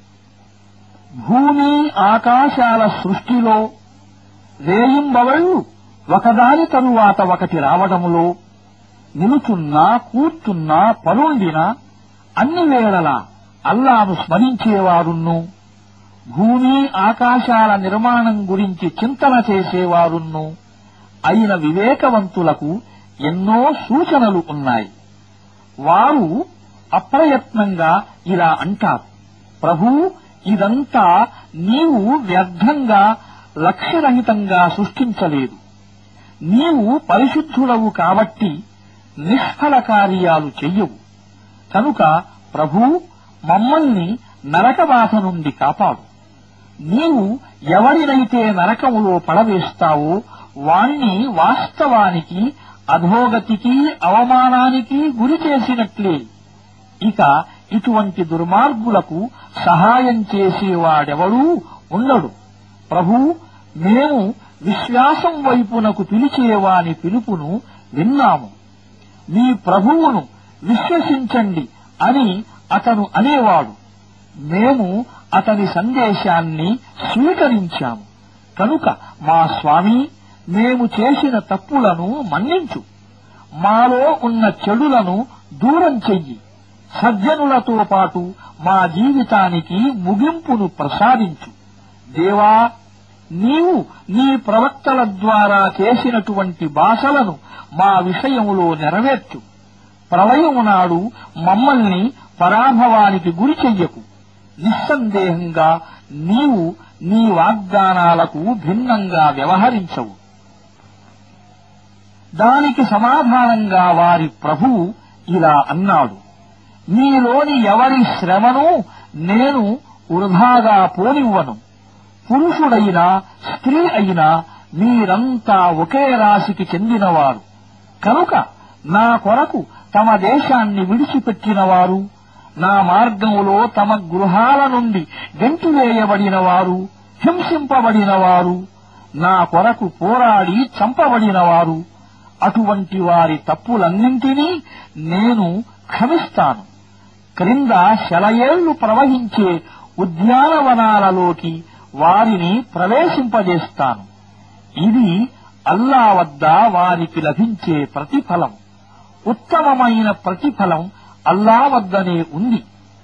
భూమి ఆకాశాల సృష్టిలో రేయింబవళ్ళు ఒకదాని తరువాత ఒకటి రావడములో నిలుచున్నా కూర్చున్నా పరుండినా అన్ని వేళలా అల్లాను స్మరించేవారున్ను భూమి ఆకాశాల నిర్మాణం గురించి చింతన చేసేవారున్ను అయిన వివేకవంతులకు ఎన్నో సూచనలు ఉన్నాయి వారు అప్రయత్నంగా ఇలా అంటారు ప్రభూ ఇదంతా నీవు వ్యర్థంగా లక్ష్యరహితంగా సృష్టించలేదు నీవు పరిశుద్ధుడవు కాబట్టి నిష్ఫల కార్యాలు చెయ్యవు కనుక ప్రభూ మమ్మల్ని నరకబాధ నుండి కాపాడు నీవు ఎవరినైతే నరకములో పడవేస్తావో వాణ్ణి వాస్తవానికి అధోగతికి అవమానానికి గురి చేసినట్లే ఇక ఇటువంటి దుర్మార్గులకు సహాయం చేసేవాడెవడూ ఉండడు ప్రభూ మేము విశ్వాసం వైపునకు పిలిచేవాని పిలుపును విన్నాము మీ ప్రభువును విశ్వసించండి అని అతను అనేవాడు మేము అతని సందేశాన్ని స్వీకరించాము కనుక మా స్వామి మేము చేసిన తప్పులను మన్నించు మాలో ఉన్న చెడులను దూరం చెయ్యి సజ్జనులతో పాటు మా జీవితానికి ముగింపును ప్రసాదించు దేవా నీవు నీ ప్రవక్తల ద్వారా చేసినటువంటి భాషలను మా విషయములో నెరవేర్చు ప్రళయము నాడు మమ్మల్ని పరాభవానికి గురి చెయ్యకు నిస్సందేహంగా నీవు నీ వాగ్దానాలకు భిన్నంగా వ్యవహరించవు దానికి సమాధానంగా వారి ప్రభువు ఇలా అన్నాడు మీలోని ఎవరి శ్రమను నేను వృధాగా పోనివ్వను పురుషుడైనా స్త్రీ అయినా మీరంతా ఒకే రాశికి చెందినవారు కనుక నా కొరకు తమ దేశాన్ని విడిచిపెట్టినవారు నా మార్గములో తమ గృహాల నుండి గెంటివేయబడిన వారు హింసింపబడిన వారు నా కొరకు పోరాడి చంపబడినవారు అటువంటి వారి తప్పులన్నింటినీ నేను క్షమిస్తాను క్రింద శలయేళ్లు ప్రవహించే ఉద్యానవనాలలోకి వారిని ప్రవేశింపజేస్తాను ఇది అల్లా వద్ద వారికి లభించే ప్రతిఫలం ఉత్తమమైన ప్రతిఫలం అల్లా వద్దనే ఉంది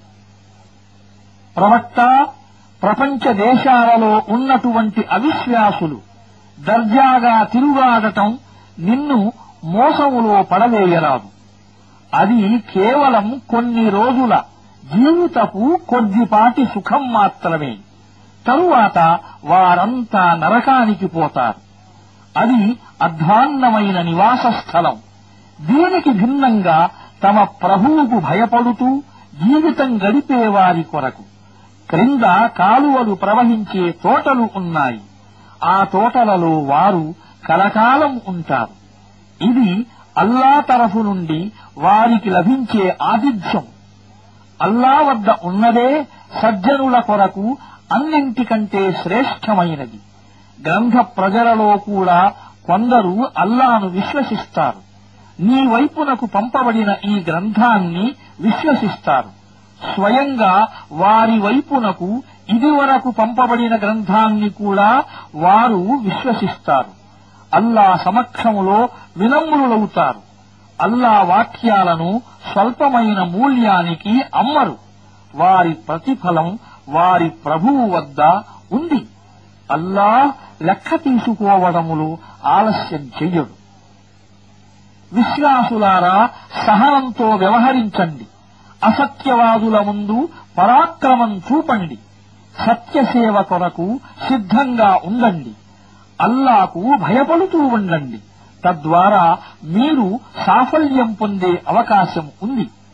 ప్రవక్త ప్రపంచ దేశాలలో ఉన్నటువంటి అవిశ్వాసులు దర్జాగా తిరుగాడటం నిన్ను మోసములో పడవేయరాదు అది కేవలం కొన్ని రోజుల జీవితపు కొద్దిపాటి సుఖం మాత్రమే తరువాత వారంతా నరకానికి పోతారు అది అధ్వాన్నమైన నివాస స్థలం దీనికి భిన్నంగా తమ ప్రభువుకు భయపడుతూ జీవితం గడిపేవారి కొరకు క్రింద కాలువలు ప్రవహించే తోటలు ఉన్నాయి ఆ తోటలలో వారు కలకాలం ఉంటారు ఇది అల్లా తరఫు నుండి వారికి లభించే ఆతిథ్యం అల్లా వద్ద ఉన్నదే సజ్జనుల కొరకు అన్నింటికంటే శ్రేష్టమైనది గ్రంథ ప్రజలలో కూడా కొందరు అల్లాను విశ్వసిస్తారు నీ వైపునకు పంపబడిన ఈ గ్రంథాన్ని విశ్వసిస్తారు స్వయంగా వారి వైపునకు ఇదివరకు పంపబడిన గ్రంథాన్ని కూడా వారు విశ్వసిస్తారు అల్లా సమక్షములో వినమ్రులవుతారు అల్లా వాక్యాలను స్వల్పమైన మూల్యానికి అమ్మరు వారి ప్రతిఫలం వారి ప్రభువు వద్ద ఉంది అల్లా లెక్క తీసుకోవడములో ఆలస్యం చెయ్యడు విశ్వాసులారా సహనంతో వ్యవహరించండి అసత్యవాదుల ముందు పరాక్రమం చూపండి సత్యసేవ కొరకు సిద్ధంగా ఉండండి అల్లాకు భయపడుతూ ఉండండి తద్వారా మీరు సాఫల్యం పొందే అవకాశం ఉంది